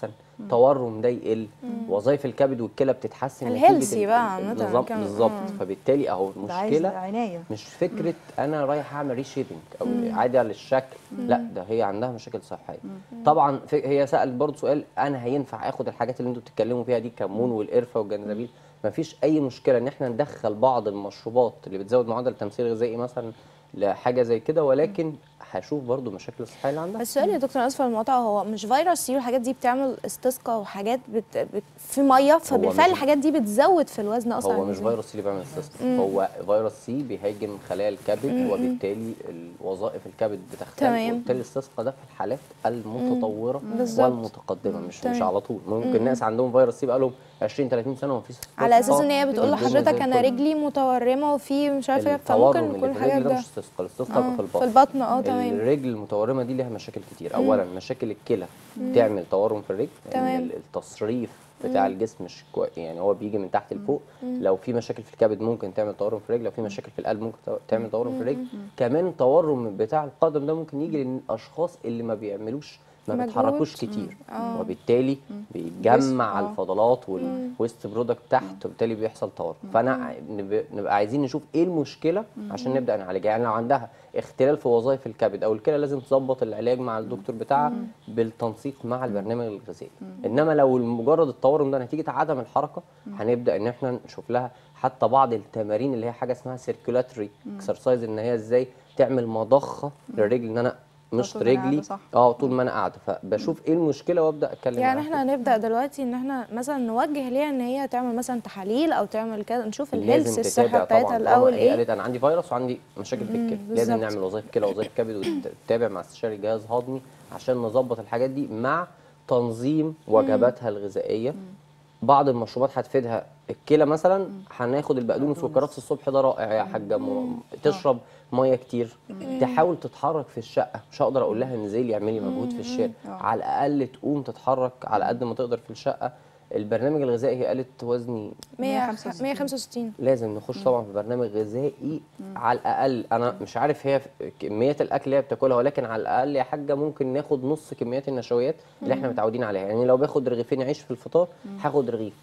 تورم ده يقل وظائف الكبد والكلى بتتحسن نتيجة الهيلثي ال- بقى عامة النظام كمان. بالظبط آه. فبالتالي اهو ده عايز المشكله عنايه مش فكره انا رايح اعمل ريشيبنج او اعاده للشكل لا ده هي عندها مشاكل صحيه طبعا في هي سالت برضه سؤال انا هينفع اخد الحاجات اللي انتوا بتتكلموا فيها دي كمون والقرفه والجنزبيل مفيش اي مشكله ان احنا ندخل بعض المشروبات اللي بتزود معدل التمثيل الغذائي مثلا لحاجه زي كده ولكن هشوف برضه مشاكل الصحيه اللي عندها بس سؤال يا دكتور اسفه المقاطعه هو مش فيروس سي والحاجات دي بتعمل استسقاء وحاجات بت... بت... في ميه فبالفعل مش- الحاجات دي بتزود في الوزن اصلا هو مش الإنسان. فيروس سي اللي بيعمل استسقاء هو فيروس سي بيهاجم خلايا الكبد وبالتالي وظائف الكبد بتختلف تمام. وبالتالي الاستسقاء ده في الحالات المتطوره بالظبط. والمتقدمه مش مش تمام. على طول ممكن ناس عندهم فيروس سي بقالهم 20 30 سنه ومفيش على اساس استسقاء ان هي بتقول والدنيا لحضرتك زي انا الفل. رجلي متورمه وفي مش عارفه ايه التورم فممكن اللي يكون في الحاجات الرجل ده ده مش استسقاء الاستسقاء آه، في البطن في البطن اه تمام الرجل المتورمه دي ليها مشاكل كتير اولا مشاكل الكلى بتعمل تورم في الرجل تمام. لان التصريف بتاع الجسم مش كوي... يعني هو بيجي من تحت لفوق لو في مشاكل في الكبد ممكن تعمل تورم في الرجل لو في مشاكل في القلب ممكن تو- تعمل تورم في الرجل كمان التورم بتاع القدم ده ممكن يجي للاشخاص اللي ما بيعملوش ما مجهود. بيتحركوش كتير آه. وبالتالي بيتجمع آه. الفضلات والويست برودكت تحت وبالتالي بيحصل تورم فانا ع- نب- نبقى عايزين نشوف ايه المشكله عشان نبدا نعالجها يعني لو عندها اختلال في وظائف الكبد او الكلى لازم تظبط العلاج مع الدكتور بتاعها بالتنسيق مع البرنامج الغذائي انما لو مجرد التورم ده نتيجه عدم الحركه هنبدا ان احنا نشوف لها حتى بعض التمارين اللي هي حاجه اسمها سيركولاتري اكسرسايز ان هي ازاي تعمل مضخه للرجل ان انا مش طول ما أنا رجلي قاعدة صح. اه طول ما انا قاعده فبشوف ايه المشكله وابدا اتكلم يعني معاها احنا هنبدا دلوقتي ان احنا مثلا نوجه ليها ان هي تعمل مثلا تحاليل او تعمل كده نشوف لازم الهيلث الصحه تتابع بتاعتها طبعا الاول طالما هي ايه قالت انا عندي فيروس وعندي مشاكل في الكلى لازم بالظبط. نعمل وظائف كلى وظائف كبد وتتابع مع استشاري جهاز هضمي عشان نظبط الحاجات دي مع تنظيم وجباتها الغذائيه بعض المشروبات هتفيدها الكلى مثلا هناخد البقدونس والكرفس الصبح ده رائع يا حاجه م- تشرب ميه كتير تحاول تتحرك في الشقه مش هقدر اقول لها انزلي اعملي مجهود في الشارع على الاقل تقوم تتحرك على قد ما تقدر في الشقه البرنامج الغذائي هي قالت وزني 165 165 لازم نخش طبعا في برنامج غذائي على الاقل انا مش عارف هي في كميات الاكل اللي هي بتاكلها ولكن على الاقل يا حاجه ممكن ناخد نص كميات النشويات اللي احنا متعودين عليها يعني لو باخد رغيفين عيش في الفطار هاخد رغيف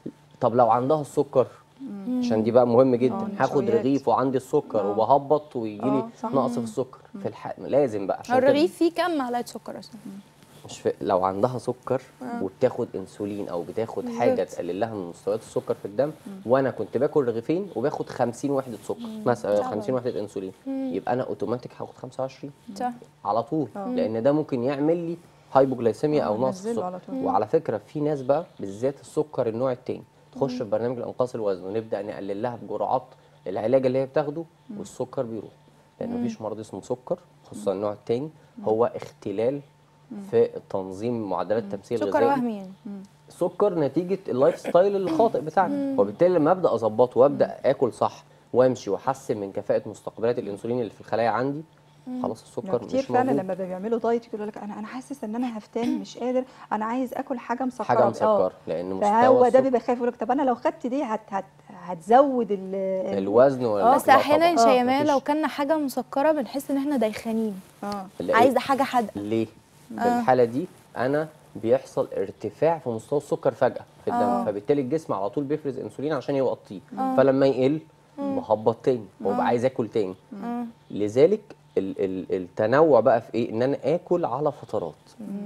طب لو عندها السكر عشان دي بقى مهم جدا آه، هاخد النشويات. رغيف وعندي السكر وبهبط ويجي لي آه، صح. نقص في السكر في الح... لازم بقى عشان كده الرغيف فيه كام معلقه سكر اصلا مش في... لو عندها سكر وبتاخد انسولين او بتاخد حاجه بالظبط. تقلل لها من مستويات السكر في الدم وانا كنت باكل رغيفين وباخد 50 وحده سكر مثلا طبعاً. 50 وحده انسولين يبقى انا اوتوماتيك هاخد 25 صح على طول لان ده ممكن يعمل لي هايبوجلايسيميا آه، او نقص في نزله على السكر طول. وعلى فكره في ناس بقى بالذات السكر النوع التاني تخش في برنامج الانقاص الوزن ونبدا نقلل لها بجرعات العلاج اللي هي بتاخده والسكر بيروح لان مفيش مرض اسمه سكر خصوصا النوع التاني هو اختلال في تنظيم معدلات التمثيل سكر الغذائي وهمي يعني سكر نتيجه اللايف ستايل الخاطئ بتاعنا وبالتالي لما ابدا اظبطه وابدا اكل صح وامشي واحسن من كفاءه مستقبلات الانسولين اللي في الخلايا عندي خلاص السكر كتير مش فعلا موجود لما بيعملوا دايت يقولوا لك انا انا حاسس ان انا هفتان مش قادر انا عايز اكل حاجه مسكره حاجه آه. مسكره لان مستوى فهو ده السكر بيبقى خايف يقول لك طب انا لو خدت دي هت هت هتزود ال ال- الوزن ولا بس لا احيانا يا طبعاً. شيماء مفيش. لو كلنا حاجه مسكره بنحس ان احنا دايخانين اه ليه؟ عايزه حاجه حادقه ليه في الحاله دي انا بيحصل ارتفاع في مستوى السكر فجاه في الدم آه. فبالتالي الجسم على طول بيفرز انسولين عشان يوطيه فلما يقل بهبط تاني وببقى عايز اكل تاني آه. لذلك ال ال التنوع بقى في ايه ان انا اكل على فترات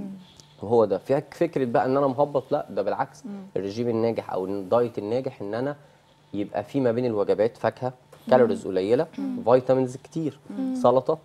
وهو ده في فكره بقى ان انا مهبط لا ده بالعكس الرجيم الناجح او الدايت الناجح ان انا يبقى في ما بين الوجبات فاكهه كالوريز قليله فيتامينز كتير سلطه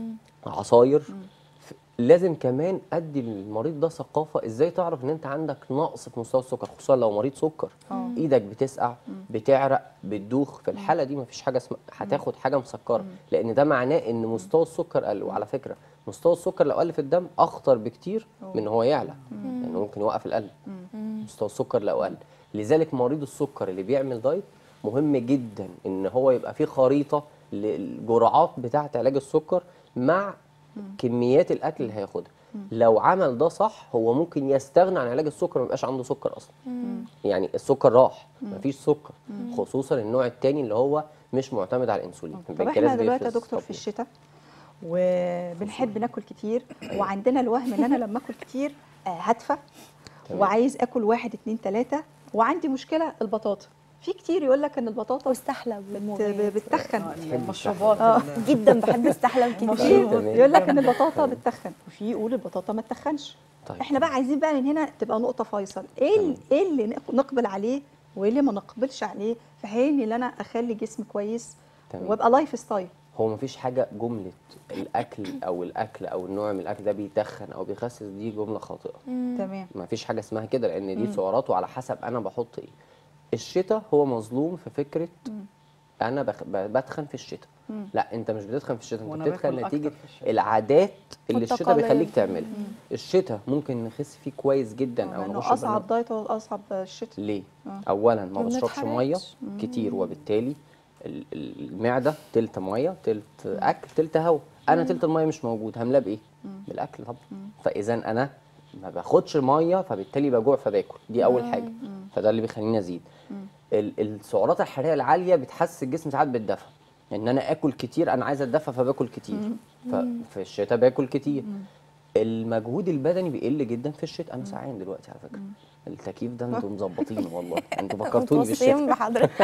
عصاير ف- لازم كمان ادي للمريض ده ثقافه ازاي تعرف ان انت عندك نقص في مستوى السكر خصوصا لو مريض سكر ايدك بتسقع بتعرق بتدوخ في الحاله دي مفيش حاجه اسمها هتاخد حاجه مسكره لان ده معناه ان مستوى السكر قل وعلى فكره مستوى السكر لو قل في الدم اخطر بكتير من ان هو يعلى لانه ممكن يوقف القلب مستوى السكر لو قل لذلك مريض السكر اللي بيعمل دايت مهم جدا ان هو يبقى فيه خريطه للجرعات بتاعه علاج السكر مع كميات الاكل اللي هياخدها لو عمل ده صح هو ممكن يستغنى عن علاج السكر ما يبقاش عنده سكر اصلا يعني السكر راح مفيش سكر خصوصا النوع الثاني اللي هو مش معتمد على الانسولين طب البنكرياس احنا دلوقتي يا بيفرز دكتور في طبيعي. الشتاء وبنحب ناكل كتير وعندنا الوهم ان انا لما اكل كتير آه، هدفى تمام. وعايز اكل واحد اتنين تلاته وعندي مشكله البطاطا في كتير يقول لك ان البطاطا واستحلى بت- بالمغات. بتتخن آه، المشروبات آه. ال- جدا بحب استحلى كتير في تمام. يقول لك ان البطاطا بتتخن وفي يقول البطاطا ما تتخنش طيب احنا بقى عايزين بقى من هنا تبقى نقطه فيصل ايه ال- ايه اللي نق- نقبل عليه وايه اللي ما نقبلش عليه في حين ان انا اخلي جسمي كويس تمام. وابقى لايف ستايل هو مفيش حاجة جملة الأكل أو الأكل أو النوع من الأكل ده بيتخن أو بيخسس دي جملة خاطئة تمام مفيش حاجة اسمها كده لأن دي سعرات وعلى حسب أنا بحط إيه الشتاء هو مظلوم في فكرة أنا بخ... ب- بتخن في الشتاء لا أنت مش بتتخن في الشتاء أنت وأنا بتتخن باكل أكتر نتيجة في الشتاء. العادات اللي الشتاء والتقاليد. بيخليك تعملها الشتاء ممكن نخس فيه كويس جدا أو لانه نخش اصعب دايت هو اصعب الشتاء ليه؟ اولا ما ما بشربش ميه بنتحركش. كتير وبالتالي ال- ال- المعده تلت ميه تلت اكل تلت هواء انا تلت الميه مش موجود هملاه بايه؟ بالاكل طبعا فاذا انا ما باخدش ميه فبالتالي بجوع فباكل دي اول حاجه فده اللي بيخليني ازيد ال- السعرات الحراريه العاليه بتحسس الجسم ساعات بالدفى ان انا اكل كتير انا عايز اتدفى فباكل كتير ففي الشتاء باكل كتير المجهود البدني بيقل جدا في الشتاء انا سعيان دلوقتي على فكره التكييف ده انتوا مظبطينه والله انتوا فكرتوني بالشتاء متوصيين بحضرتك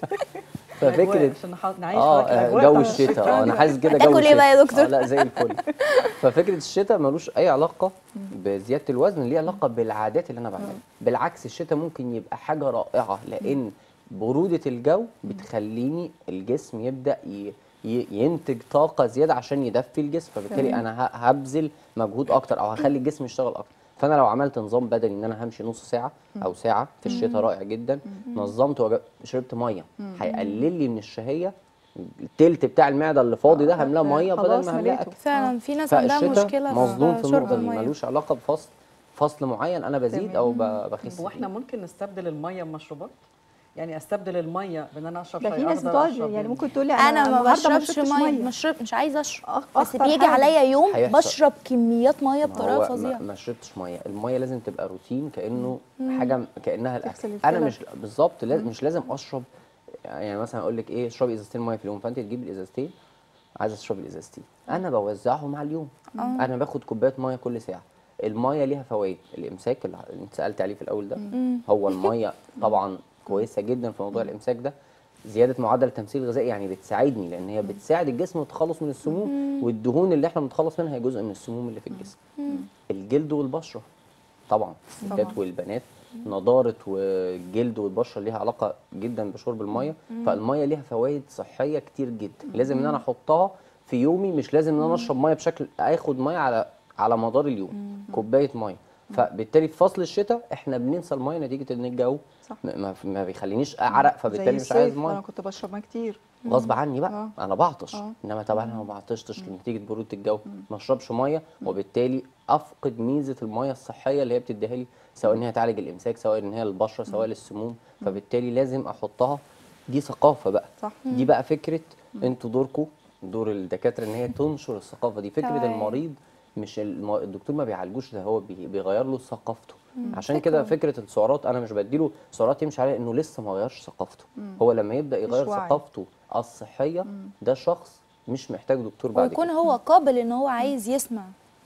الأجواء ففكره عشان نح- نعيش اه حضرتك آه، الأجواء جو بتاعت الشتاء اه انا حاسس كده جو هتاكل ايه بقى يا الشتاء. دكتور؟ آه لا زي الفل ففكره الشتاء ملوش اي علاقه بزياده الوزن ليه علاقه بالعادات اللي انا بعملها بالعكس الشتاء ممكن يبقى حاجه رائعه لان بروده الجو بتخليني الجسم يبدا ي... ي- ينتج طاقه زياده عشان يدفي الجسم فبالتالي تمام. انا ه- هبذل مجهود اكتر او هخلي الجسم يشتغل اكتر فانا لو عملت نظام بدني ان انا همشي نص ساعه او ساعه في الشتاء رائع جدا نظمت وج- شربت ميه هيقلل لي من الشهيه التلت بتاع المعده اللي فاضي ده هملاه ميه بدل خلاص ما هملاه مليته. اكل فعلا في ناس عندها فالشتاء مشكله مظلوم في شرب النقطه دي الميه ملوش علاقه بفصل فصل معين انا بزيد او ب- بخس هو احنا فيه. ممكن نستبدل الميه بمشروبات يعني استبدل الميه بان انا اشرب ده شاي في ناس أخضر، بتقعد أشرب يعني ال- ممكن تقول لي انا ما النهاردة بشربش شربتش ميه مش شرب مش عايزه اشرب أخ- بس أخطر بيجي حاجة. عليا يوم هيحصل. بشرب كميات ميه ما بطريقه هو ما, فظيعه ما شربتش ميه الميه لازم تبقى روتين كانه حاجه كانها تغسل الاكل انا الكلى. مش بالظبط لاز- مش لازم اشرب يعني مثلا اقول لك ايه اشربي ازازتين ميه في اليوم فانت تجيب الازازتين عايزه تشربي الازازتين انا بوزعهم على اليوم انا باخد كوبايه ميه كل ساعه الميه ليها فوائد الامساك اللي انت سالت عليه في الاول ده هو الميه طبعا كويسه جدا في موضوع الامساك ده زياده معدل التمثيل الغذائي يعني بتساعدني لان هي بتساعد الجسم التخلص من السموم والدهون اللي احنا بنتخلص منها هي جزء من السموم اللي في الجسم الجلد والبشره طبعا الستات طبعاً. والبنات نضاره والجلد والبشره ليها علاقه جدا بشرب الميه فالميه ليها فوائد صحيه كتير جدا لازم ان انا احطها في يومي مش لازم ان انا اشرب ميه بشكل اخد ميه على على مدار اليوم كوبايه ميه فبالتالي في فصل الشتاء احنا بننسى الميه نتيجه ان الجو صح. ما- ما, ما بيخلينيش اعرق زي فبالتالي مش الصيف، عايز انا ميه كنت بشرب ميه كتير غصب عني بقى آه. انا بعطش آه. انما طبعا انا ما بعطشتش نتيجه بروده الجو ما اشربش ميه وبالتالي افقد ميزه الميه الصحيه اللي هي بتديها لي سواء ان هي تعالج الامساك سواء ان هي للبشره سواء للسموم فبالتالي لازم احطها دي ثقافه بقى صح. دي بقى فكره انتوا دوركم دور الدكاتره ان هي تنشر الثقافه دي فكره تمام. المريض مش الم- الدكتور ما بيعالجوش ده هو بي- بيغير له ثقافته عشان كده فكره السعرات انا مش بديله سعرات يمشي عليها انه لسه ما غيرش ثقافته هو لما يبدا يغير وعي. ثقافته الصحيه ده شخص مش محتاج دكتور بعد ويكون كده هو قابل ان هو عايز يسمع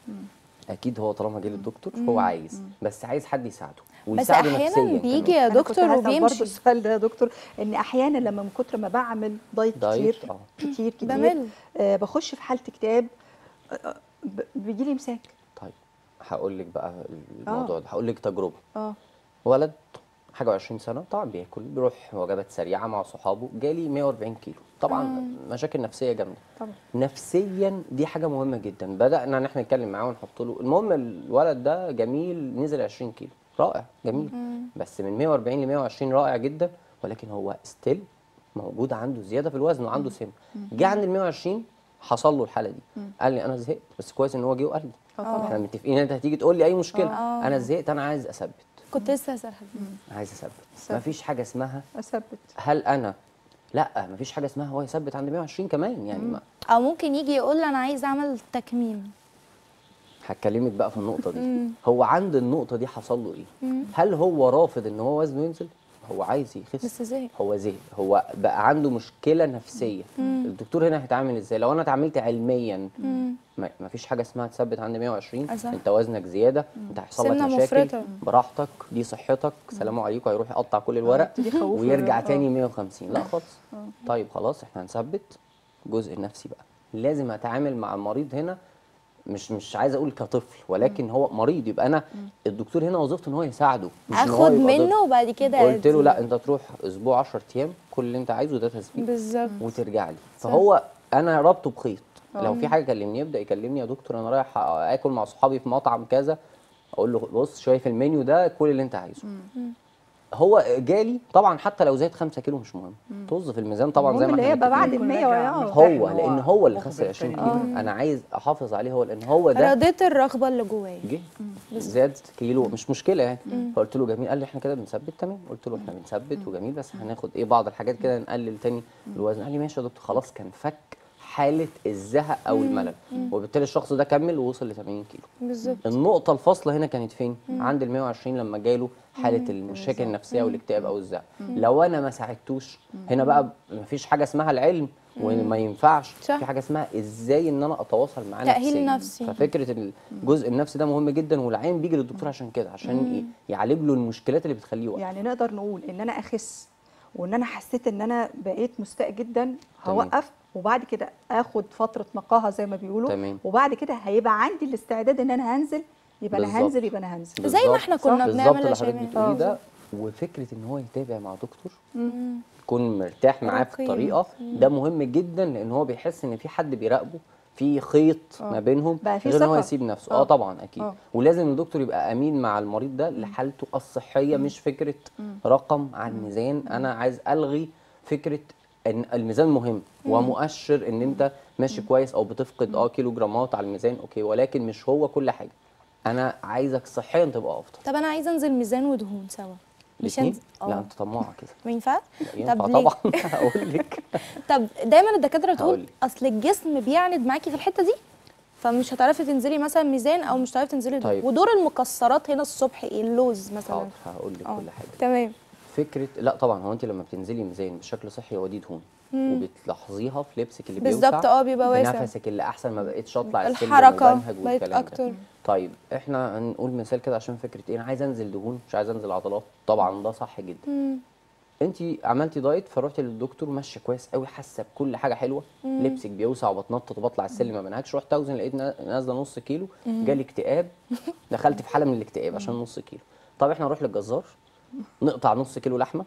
اكيد هو طالما جه للدكتور هو عايز بس عايز حد يساعده بس ويساعده احيانا نفسيا بيجي كمان. يا أنا كنت دكتور هسأل برضه وبيمشي السؤال ده يا دكتور ان احيانا لما من كتر ما بعمل دايت, دايت، كتير آه. كتير كتير بمل. آه بخش في حاله اكتئاب آه، ب- بيجي لي امساك طيب هقول لك بقى الموضوع ده هقول لك تجربه اه ولد حاجه و20 سنه طبعا بياكل بيروح وجبات سريعه مع صحابه جالي 140 كيلو طبعا مشاكل نفسيه جامده طبعا نفسيا دي حاجه مهمه جدا بدانا ان احنا نتكلم معاه ونحط له المهم الولد ده جميل نزل 20 كيلو رائع جميل بس من 140 ل 120 رائع جدا ولكن هو ستيل موجود عنده زياده في الوزن وعنده سم جه عند ال 120 حصل له الحاله دي قال لي انا زهقت بس كويس ان هو جه وقال لي اه طبعا احنا متفقين انت هتيجي تقول لي اي مشكله آه. انا زهقت انا عايز اثبت كنت لسه هسأل حضرتك. عايز اثبت ثبت. مفيش حاجه اسمها اثبت هل انا لا مفيش حاجه اسمها هو يثبت عند 120 كمان يعني ما او ممكن يجي يقول لي انا عايز اعمل تكميم هكلمك بقى في النقطه دي هو عند النقطه دي حصل له ايه هل هو رافض ان هو وزنه ينزل هو عايز يخس بس زهق. هو زهق هو بقى عنده مشكله نفسيه الدكتور هنا هيتعامل ازاي لو انا اتعاملت علميا ما ما فيش حاجه اسمها تثبت عند 120 أصح. انت وزنك زياده انت هيحصل لك سمنة مشاكل مفرطة. براحتك دي صحتك سلام عليكم هيروح يقطع كل الورق يبتدي يخوفه. ويرجع آه. تاني 150 لا خالص طيب خلاص احنا هنثبت الجزء النفسي بقى لازم اتعامل مع المريض هنا مش مش عايز اقول كطفل ولكن هو مريض يبقى انا الدكتور هنا وظيفته ان هو يساعده مش إن هو اخد يبقى ضد. منه وبعد كده قلت له أديه. لا انت تروح اسبوع 10 ايام كل اللي انت عايزه ده تثبيت بالظبط وترجع لي فهو انا رابطه بخيط لو في حاجه كلمني يبدا يكلمني يا دكتور انا رايح اكل مع صحابي في مطعم كذا اقول له بص شايف المنيو ده كل اللي انت عايزه هو جالي طبعا حتى لو زاد 5 كيلو مش مهم طز في الميزان طبعا زي المهم ما اللي احنا هي بقى متفقين. بعد يكون ال 100 راجع وياه. مرتاح هو إن لان هو اللي واخد خسر 20 بالتاني. كيلو انا عايز احافظ عليه هو لان هو ده رضيت الرغبه اللي جوايا جه زاد كيلو مش مشكله يعني فقلت له جميل قال لي احنا كده بنثبت تمام قلت له احنا بنثبت وجميل بس هناخد ايه بعض الحاجات كده نقلل تاني الوزن قال لي ماشي يا دكتور خلاص كان فك حاله الزهق او الملل وبالتالي الشخص ده كمل ووصل ل 80 كيلو بالظبط النقطة الفاصلة هنا كانت فين؟ عند ال 120 لما جاله حالة المشاكل النفسية والاكتئاب أو الزهق. لو أنا ما ساعدتوش هنا بقى مفيش حاجة اسمها العلم وما ينفعش صح. في حاجة اسمها ازاي ان انا اتواصل معاه تأهيل نفسيا. نفسي. ففكرة الجزء النفسي ده مهم جدا والعين بيجي للدكتور عشان كده عشان ايه؟ يعالج له المشكلات اللي بتخليه واقع. يعني نقدر نقول ان انا اخس وان انا حسيت ان انا بقيت مستاء جدا هوقف وبعد كده اخد فتره نقاهه زي ما بيقولوا تمام. وبعد كده هيبقى عندي الاستعداد ان انا هنزل يبقى انا بالظبط. هنزل يبقى انا هنزل زي ما بالظبط. احنا كنا بالظبط بنعمل اللي يا حضرتك شيماء. بتقوليه آه. ده وفكره ان هو يتابع مع دكتور يكون مرتاح معاه في رقيب. الطريقه ده مهم جدا لان هو بيحس ان في حد بيراقبه في خيط ما بينهم بقى في غير ان هو ثقة. يسيب نفسه آه. اه طبعا اكيد آه. ولازم الدكتور يبقى امين مع المريض ده لحالته الصحيه مش فكره رقم على الميزان انا عايز الغي فكره ان الميزان مهم ومؤشر ان انت ماشي كويس او بتفقد اه كيلو جرامات على الميزان اوكي ولكن مش هو كل حاجه انا عايزك صحيا تبقى افضل طب انا عايزه انزل ميزان ودهون سوا مش الاتنين؟ هنزل لا اه انت طماعه كده ما ينفعش ينفع طب ليه؟ طبعا هقول لك طب دايما الدكاتره تقول هقولك. اصل الجسم بيعند معاكي في الحته دي فمش هتعرفي تنزلي مثلا ميزان او مش هتعرفي تنزلي دهون طيب. ودور المكسرات هنا الصبح ايه اللوز مثلا حاضر هقول لك اه كل حاجه تمام فكره لا طبعا هو انت لما بتنزلي ميزان بشكل صحي هو دي دهون وبتلاحظيها في لبسك اللي بيوسع بالظبط، اه، بيبقى في واسع. نفسك اللي احسن ما بقتش اطلع السلم الحركه وبنهج بقت والكلام اكتر ده طيب احنا هنقول مثال كده عشان فكره ايه انا عايز انزل دهون مش عايز انزل عضلات طبعا ده صح جدا انت عملتي دايت فروحتي للدكتور ماشيه كويس قوي حاسه بكل حاجه حلوه لبسك بيوسع وبتنطط وبطلع السلم ما بنهكش رحت اوزن لقيت نا- نازله نص كيلو جالي اكتئاب دخلت في حاله من الاكتئاب عشان نص كيلو طب احنا نروح للجزار نقطع نص كيلو لحمه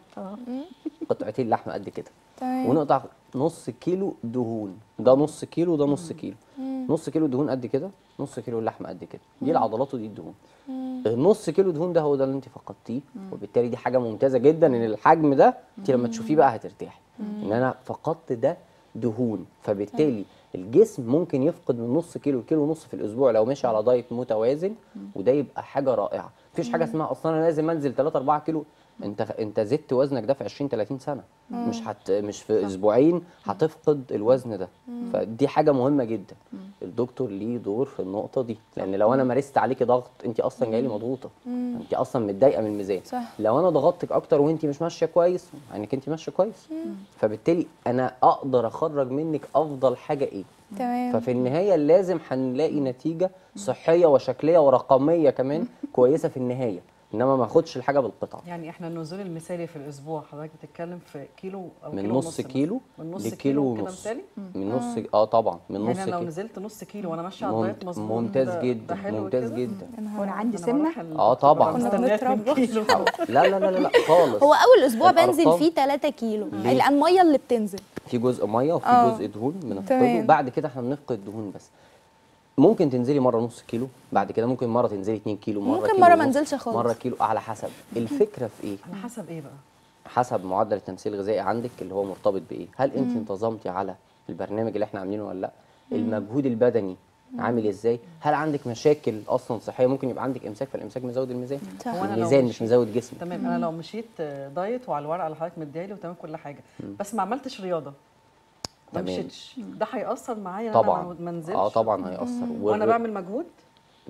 قطعتين لحمه قد كده تمام ونقطع نص كيلو دهون ده نص كيلو وده نص كيلو نص كيلو دهون قد كده نص كيلو اللحمه قد كده دي العضلات ودي الدهون النص كيلو دهون ده هو ده اللي انت فقدتيه وبالتالي دي حاجه ممتازه جدا ان الحجم ده انت لما تشوفيه بقى هترتاحي ان انا فقدت ده دهون فبالتالي الجسم ممكن يفقد من نص كيلو لكيلو ونص في الاسبوع لو ماشي على دايت متوازن وده يبقى حاجه رائعه مفيش حاجه اسمها اصلا انا لازم انزل 3 4 كيلو انت انت زدت وزنك ده في 20 30 سنه مش هت مش في اسبوعين هتفقد الوزن ده فدي حاجه مهمه جدا الدكتور ليه دور في النقطه دي لان لو انا مارست عليكي ضغط انت اصلا جايه لي مضغوطه انت اصلا متضايقه من الميزان صح. لو انا ضغطتك اكتر وانت مش ماشيه كويس انك انت ماشيه كويس فبالتالي انا اقدر اخرج منك افضل حاجه ايه تمام ففي النهايه لازم هنلاقي نتيجه صحيه وشكليه ورقميه كمان كويسه في النهايه انما ما اخدش الحاجه بالقطعه يعني احنا النزول المثالي في الاسبوع حضرتك بتتكلم في كيلو او من كيلو نص ونص مثلاً. كيلو من نص لكيلو كيلو كده ونص مثالي من نص اه طبعا من يعني نص انا لو كيلو نزلت نص كيلو وانا ماشيه على ممت- الدايت مظبوط ممتاز ده- جدا ده حلو ممتاز كده؟ جدا وانا عندي أنا سمنه بروح ال- آه طبعاً. ببقى كنا مستنية بنتربى. 2 كيلو. لا لا لا لا, لا خالص هو اول اسبوع بنزل الأرقام- فيه 3 كيلو ليه؟ الميه اللي بتنزل في جزء ميه وفي آه. جزء دهون بنفقده تمام. بعد كده احنا بنفقد دهون بس ممكن تنزلي مره نص كيلو بعد كده ممكن مره تنزلي 2 كيلو مره ممكن كيلو مرة ما ونص، انزلش خالص. مره كيلو على حسب الفكره في ايه على حسب ايه بقى حسب معدل التمثيل الغذائي عندك اللي هو مرتبط بايه هل انت انتظمتي على البرنامج اللي احنا عاملينه ولا لا المجهود البدني عامل ازاي هل عندك مشاكل اصلا صحيه ممكن يبقى عندك امساك فالامساك مزود الميزان صح. هو أنا لو الميزان مش مشيت- مزود جسمك تمام انا لو مشيت آه، دايت وعلى الورقه اللي حضرتك مديها لي وتمام كل حاجه بس ما عملتش رياضه ما تمام. مشيتش ده هيأثر معايا إن طبعا انا ما- ما انزلش اه طبعا هيأثر وانا والر- بعمل مجهود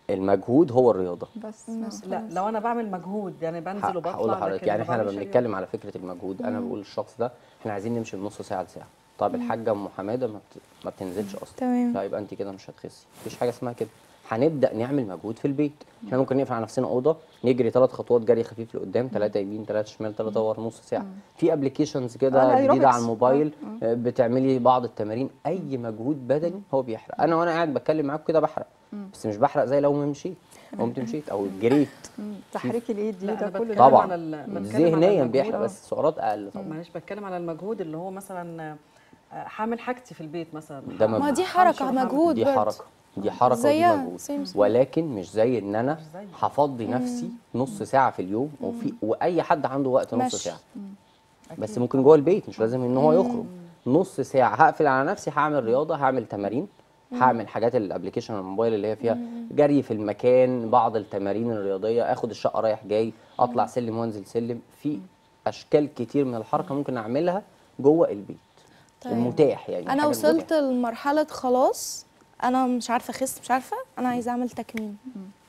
المجهود هو الرياضه بس بس لا خلاص. لو انا بعمل مجهود يعني بنزل ه- وبطلع هقول لحضرتك لكن يعني ما احنا لما بعملش بنتكلم على فكره المجهود انا بقول للشخص ده احنا عايزين نمشي بنص ساعه لساعه طب الحاجه ام حماده ما, بت... ما بتنزلش اصلا تمام. لا يبقى انت كده مش هتخسي مفيش حاجه اسمها كده هنبدا نعمل مجهود في البيت احنا ممكن نقفل على نفسنا اوضه نجري ثلاث خطوات جري خفيف لقدام ثلاثه يمين ثلاثه شمال ثلاثه ورا نص ساعه في ابلكيشنز آه، كده الأيروبكس. جديده على الموبايل آه، بتعملي بعض التمارين اي مجهود بدني هو بيحرق انا وانا قاعد بتكلم معاكم كده بحرق بس مش بحرق زي لو ما مشيت قمت مشيت او جريت مم. تحريك اليد دي لا ده انا كله بتكلم ده طبعا على ال- بتكلم على ذهنيا المجهود. بيحرق آه. بس سعرات اقل طبعا معلش بتكلم على المجهود اللي هو مثلا آه، هعمل حاجتي في البيت مثلا ده هعمل- ما دي همشي حركة وهعمل- مجهود دي برضه. حركه دي حركه ودي زيها، مجهود سيم سيم. ولكن مش زي ان انا مش زي. هفضي نفسي نص ساعه في اليوم وفي واي حد عنده وقت نص ماشي. ساعه بس أكيد. ممكن جوه البيت مش لازم ان هو يخرج نص ساعه هقفل على نفسي هعمل رياضه هعمل تمارين هعمل حاجات الابلكيشن على الموبايل اللي هي فيها جري في المكان بعض التمارين الرياضيه اخد الشقه رايح جاي اطلع سلم وانزل سلم في اشكال كتير من الحركه ممكن اعملها جوه البيت طيب. المتاح يعني انا الحاجة وصلت المتاحة. لمرحله خلاص انا مش عارفه اخس مش عارفه انا عايزه اعمل تكميم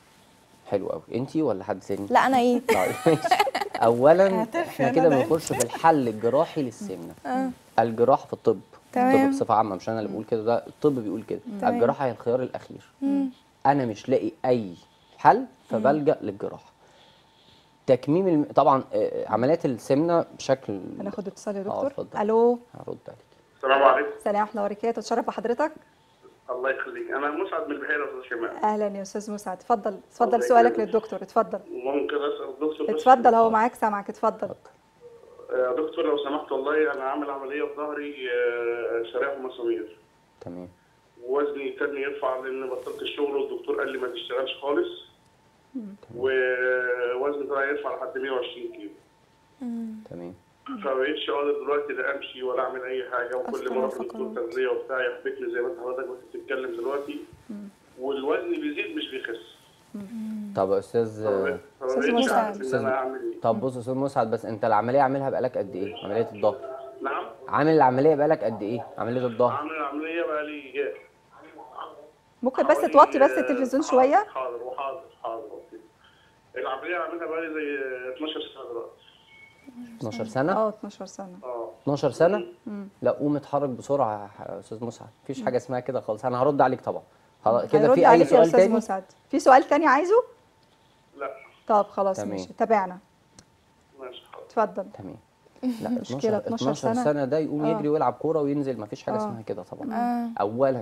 حلو قوي انتي ولا حد تاني لا انا ايه طيب ماشي. اولا احنا كده بنخش في الحل الجراحي للسمنه الجراحه في الطب تمام. الطب بصفه عامه مش انا اللي بقول كده ده الطب بيقول كده تمام. الجراحه هي الخيار الاخير انا مش لاقي اي حل فبلجا للجراحه تكميم الم... طبعا آه، عمليات السمنه بشكل هناخد اتصال يا آه، دكتور اتفضل. الو هرد عليك السلام عليكم سلام ورحمه الله وبركاته اتشرف بحضرتك الله يخليك انا مسعد من البحيره يا استاذ شمال اهلا يا استاذ مسعد اتفضل اتفضل الله سؤالك يكرمك. للدكتور اتفضل ممكن اسال الدكتور بس؟ اتفضل هو معاك سامعك اتفضل يا دكتور لو سمحت والله انا عامل عمليه في ظهري آه، شرايح ومسامير تمام وزني تم يرفع لان بطلت الشغل والدكتور قال لي ما تشتغلش خالص ووزني طلع يرفع لحد 120 كيلو تمام فما بقتش قادر دلوقتي لا امشي ولا اعمل اي حاجه وكل أصلاً مره في دكتور فقرات. تغذيه وبتاع يحبكني زي ما انت حضرتك كنت بتتكلم دلوقتي والوزن بيزيد مش بيخس طب يا استاذ فما أستاذ بقتش مسعد. عارف ان أستاذ انا اعمل ايه طب بص يا استاذ مسعد بس انت العمليه عاملها بقالك قد ايه عمليه الظهر نعم عامل العمليه بقالك قد ايه عمليه الظهر عامل العمليه بقى لي ممكن بس حوالي، توطي بس آه، التلفزيون حاضر- شويه حاضر وحاضر حاضر أوكي. العمليه عاملها بقى لي زي 12 سنه دلوقتي 12 سنه اه 12 سنه اه 12 سنه لا قوم اتحرك بسرعه يا استاذ مسعد مفيش حاجه اسمها كده خالص انا هرد عليك طبعا خلاص كده هيرد في اي عليك يا سؤال استاذ تاني مسعد في سؤال تاني عايزه لا طب خلاص تمام. ماشي تابعنا ماشي حاضر اتفضل تمام لا مشكلة، 12 12 12 سنة. سنه ده يقوم آه. يجري ويلعب كوره وينزل مفيش حاجه آه. اسمها كده طبعا آه. اولا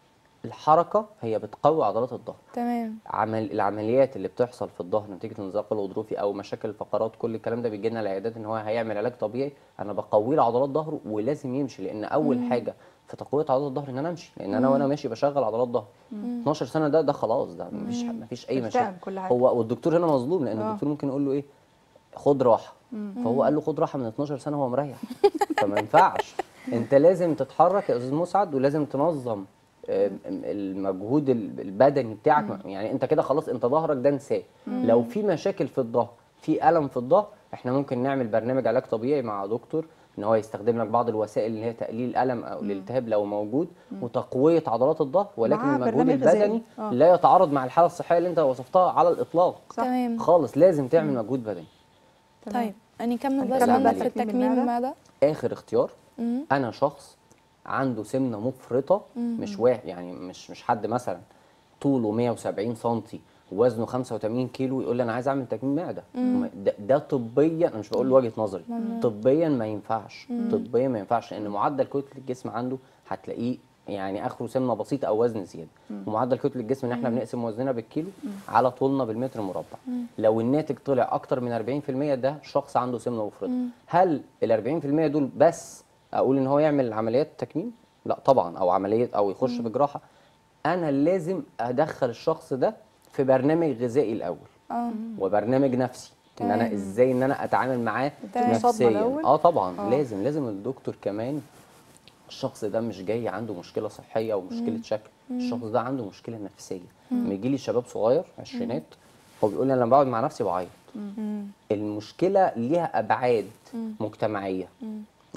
الحركه هي بتقوي عضلات الظهر تمام عمل العمليات اللي بتحصل في الظهر نتيجه الانزلاق الغضروفي او مشاكل الفقرات كل الكلام ده بيجي لنا العيادات ان هو هيعمل علاج طبيعي انا بقوي له عضلات ظهره ولازم يمشي لان اول حاجه في تقويه عضلات الظهر ان انا امشي لان انا وانا ماشي بشغل عضلات ظهر 12 سنه ده ده خلاص ده مفيش مفيش اي التئم مشاكل كل حاجة. هو والدكتور هنا مظلوم لان آه. الدكتور ممكن يقول له ايه خد راحه فهو قال له خد راحه من 12 سنه وهو مريح فما ينفعش انت لازم تتحرك يا استاذ مسعد ولازم تنظم آه، المجهود ال- البدني بتاعك يعني انت كده خلاص انت ظهرك ده انساه لو في مشاكل في الظهر في الم في الظهر احنا ممكن نعمل برنامج علاج طبيعي مع دكتور ان هو يستخدم لك بعض الوسائل اللي هي تقليل الالم او الالتهاب لو موجود وتقويه عضلات الظهر ولكن مع المجهود برنامج غذائي. البدني آه. لا يتعارض مع الحاله الصحيه اللي انت وصفتها على الاطلاق صح. تمام خالص لازم تعمل مجهود بدني تمام. طيب هنكمل بس هنكمل عندنا بقى في تكميم التكميم المعدة. المعدة اخر اختيار مم. انا شخص عنده سمنه مفرطه مش واحد يعني مش مش حد مثلا طوله 170 سم ووزنه 85 كيلو يقول لي انا عايز اعمل تكميم معده وما- ده, ده طبيا انا مش بقول وجهه نظري طبيا ما ينفعش طبيا ما ينفعش لان معدل كتله الجسم عنده هتلاقيه يعني اخره سمنه بسيطه او وزن زياده ومعدل كتله الجسم ان احنا بنقسم وزننا بالكيلو على طولنا بالمتر مربع لو الناتج طلع اكتر من 40% ده شخص عنده سمنه مفرطه هل ال 40% دول بس اقول ان هو يعمل عمليات تكميم لا طبعا او عمليه او يخش في جراحه انا لازم ادخل الشخص ده في برنامج غذائي الاول اه وبرنامج نفسي ان انا تمام. ازاي ان انا اتعامل معاه تمام. صدمة نفسيا الأول؟ اه طبعا آه. لازم لازم الدكتور كمان الشخص ده مش جاي عنده مشكله صحيه او مشكله شكل الشخص ده عنده مشكله نفسيه لما يجي لي شباب صغير عشرينات هو بيقول لي انا لما بقعد مع نفسي بعيط المشكله ليها ابعاد مجتمعيه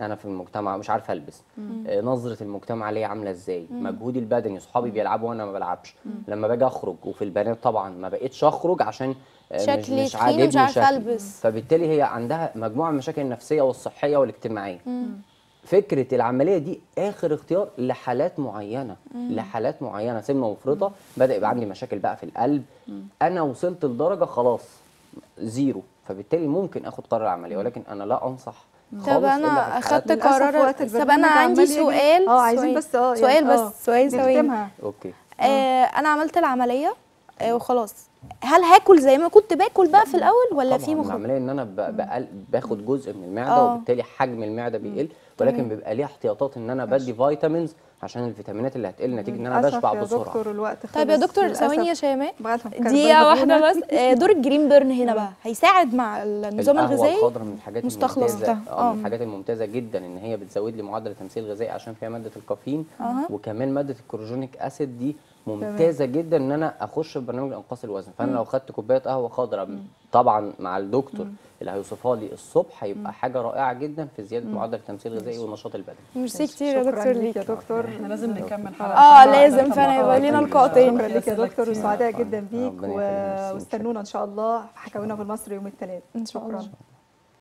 انا في المجتمع مش عارفه البس آه، نظره المجتمع ليا عامله ازاي مجهودي البدني صحابي بيلعبوا وانا ما بلعبش لما باجي اخرج وفي البنات طبعا ما بقتش اخرج عشان آه، مش, شكلي مش تخين عاجبني ومش عارفة شكلي. ألبس. فبالتالي هي عندها مجموعه من المشاكل النفسيه والصحيه والاجتماعيه فكره العمليه دي اخر اختيار لحالات معينه لحالات معينه سمنه مفرطه بدا يبقى عندي مشاكل بقى في القلب انا وصلت لدرجه خلاص زيرو فبالتالي ممكن اخد قرار العمليه ولكن انا لا انصح خالص طب إلا انا في اخدت الحالات- للأسف قرار وقت طب البرنامج انا عندي عمال يجري. سؤال اه عايزين سؤال. بس اه سؤال يعني بس آه، سؤال ثواني نختمها. اوكي آه انا عملت العمليه آه وخلاص هل هاكل زي ما كنت باكل بقى في الاول ولا في طبعا مخ العمليه ان انا ب- بقل باخد جزء من المعده آه. وبالتالي حجم المعده بيقل ولكن بيبقى ليه احتياطات ان انا بدي فيتامينز عشان الفيتامينات اللي هتقل نتيجه ان انا للأسف بشبع يا بسرعه دكتور الوقت خلص طيب يا دكتور للأسف. ثواني يا شيماء بعتهم كانوا دقيقة بيضربونا. واحدة بس آه، دور الجرين بيرن هنا بقى هيساعد مع النظام القهوة الغذائي الخضراء من الحاجات مستخلص الممتازة ده. اه آه. من الحاجات الممتازة جدا ان هي بتزود لي معدل التمثيل الغذائي عشان فيها مادة الكافيين أها. وكمان مادة الكروجينيك اسيد دي ممتازة جدا ان انا اخش في برنامج انقاص الوزن فانا لو خدت كوباية قهوة خضراء طبعا مع الدكتور اللي هيوصفها لي الصبح هيبقى حاجة رائعة جدا في زيادة معدل التمثيل الغذائي والنشاط البدني ميرسي كتير يا شكرا دكتور ليك ليك يا دكتور احنا لازم نكمل حلقه اه كاملة لازم عشان فعلا طبعاً يبقى لينا في لقاء تاني. شكرا ليك يا أسئلة دكتور كتير. وسعداء جدا بيك ربنا يخليك. و... واستنونا ان شاء الله في حكاوينا في مصر يوم الثلاث إن شاء الله. شكرا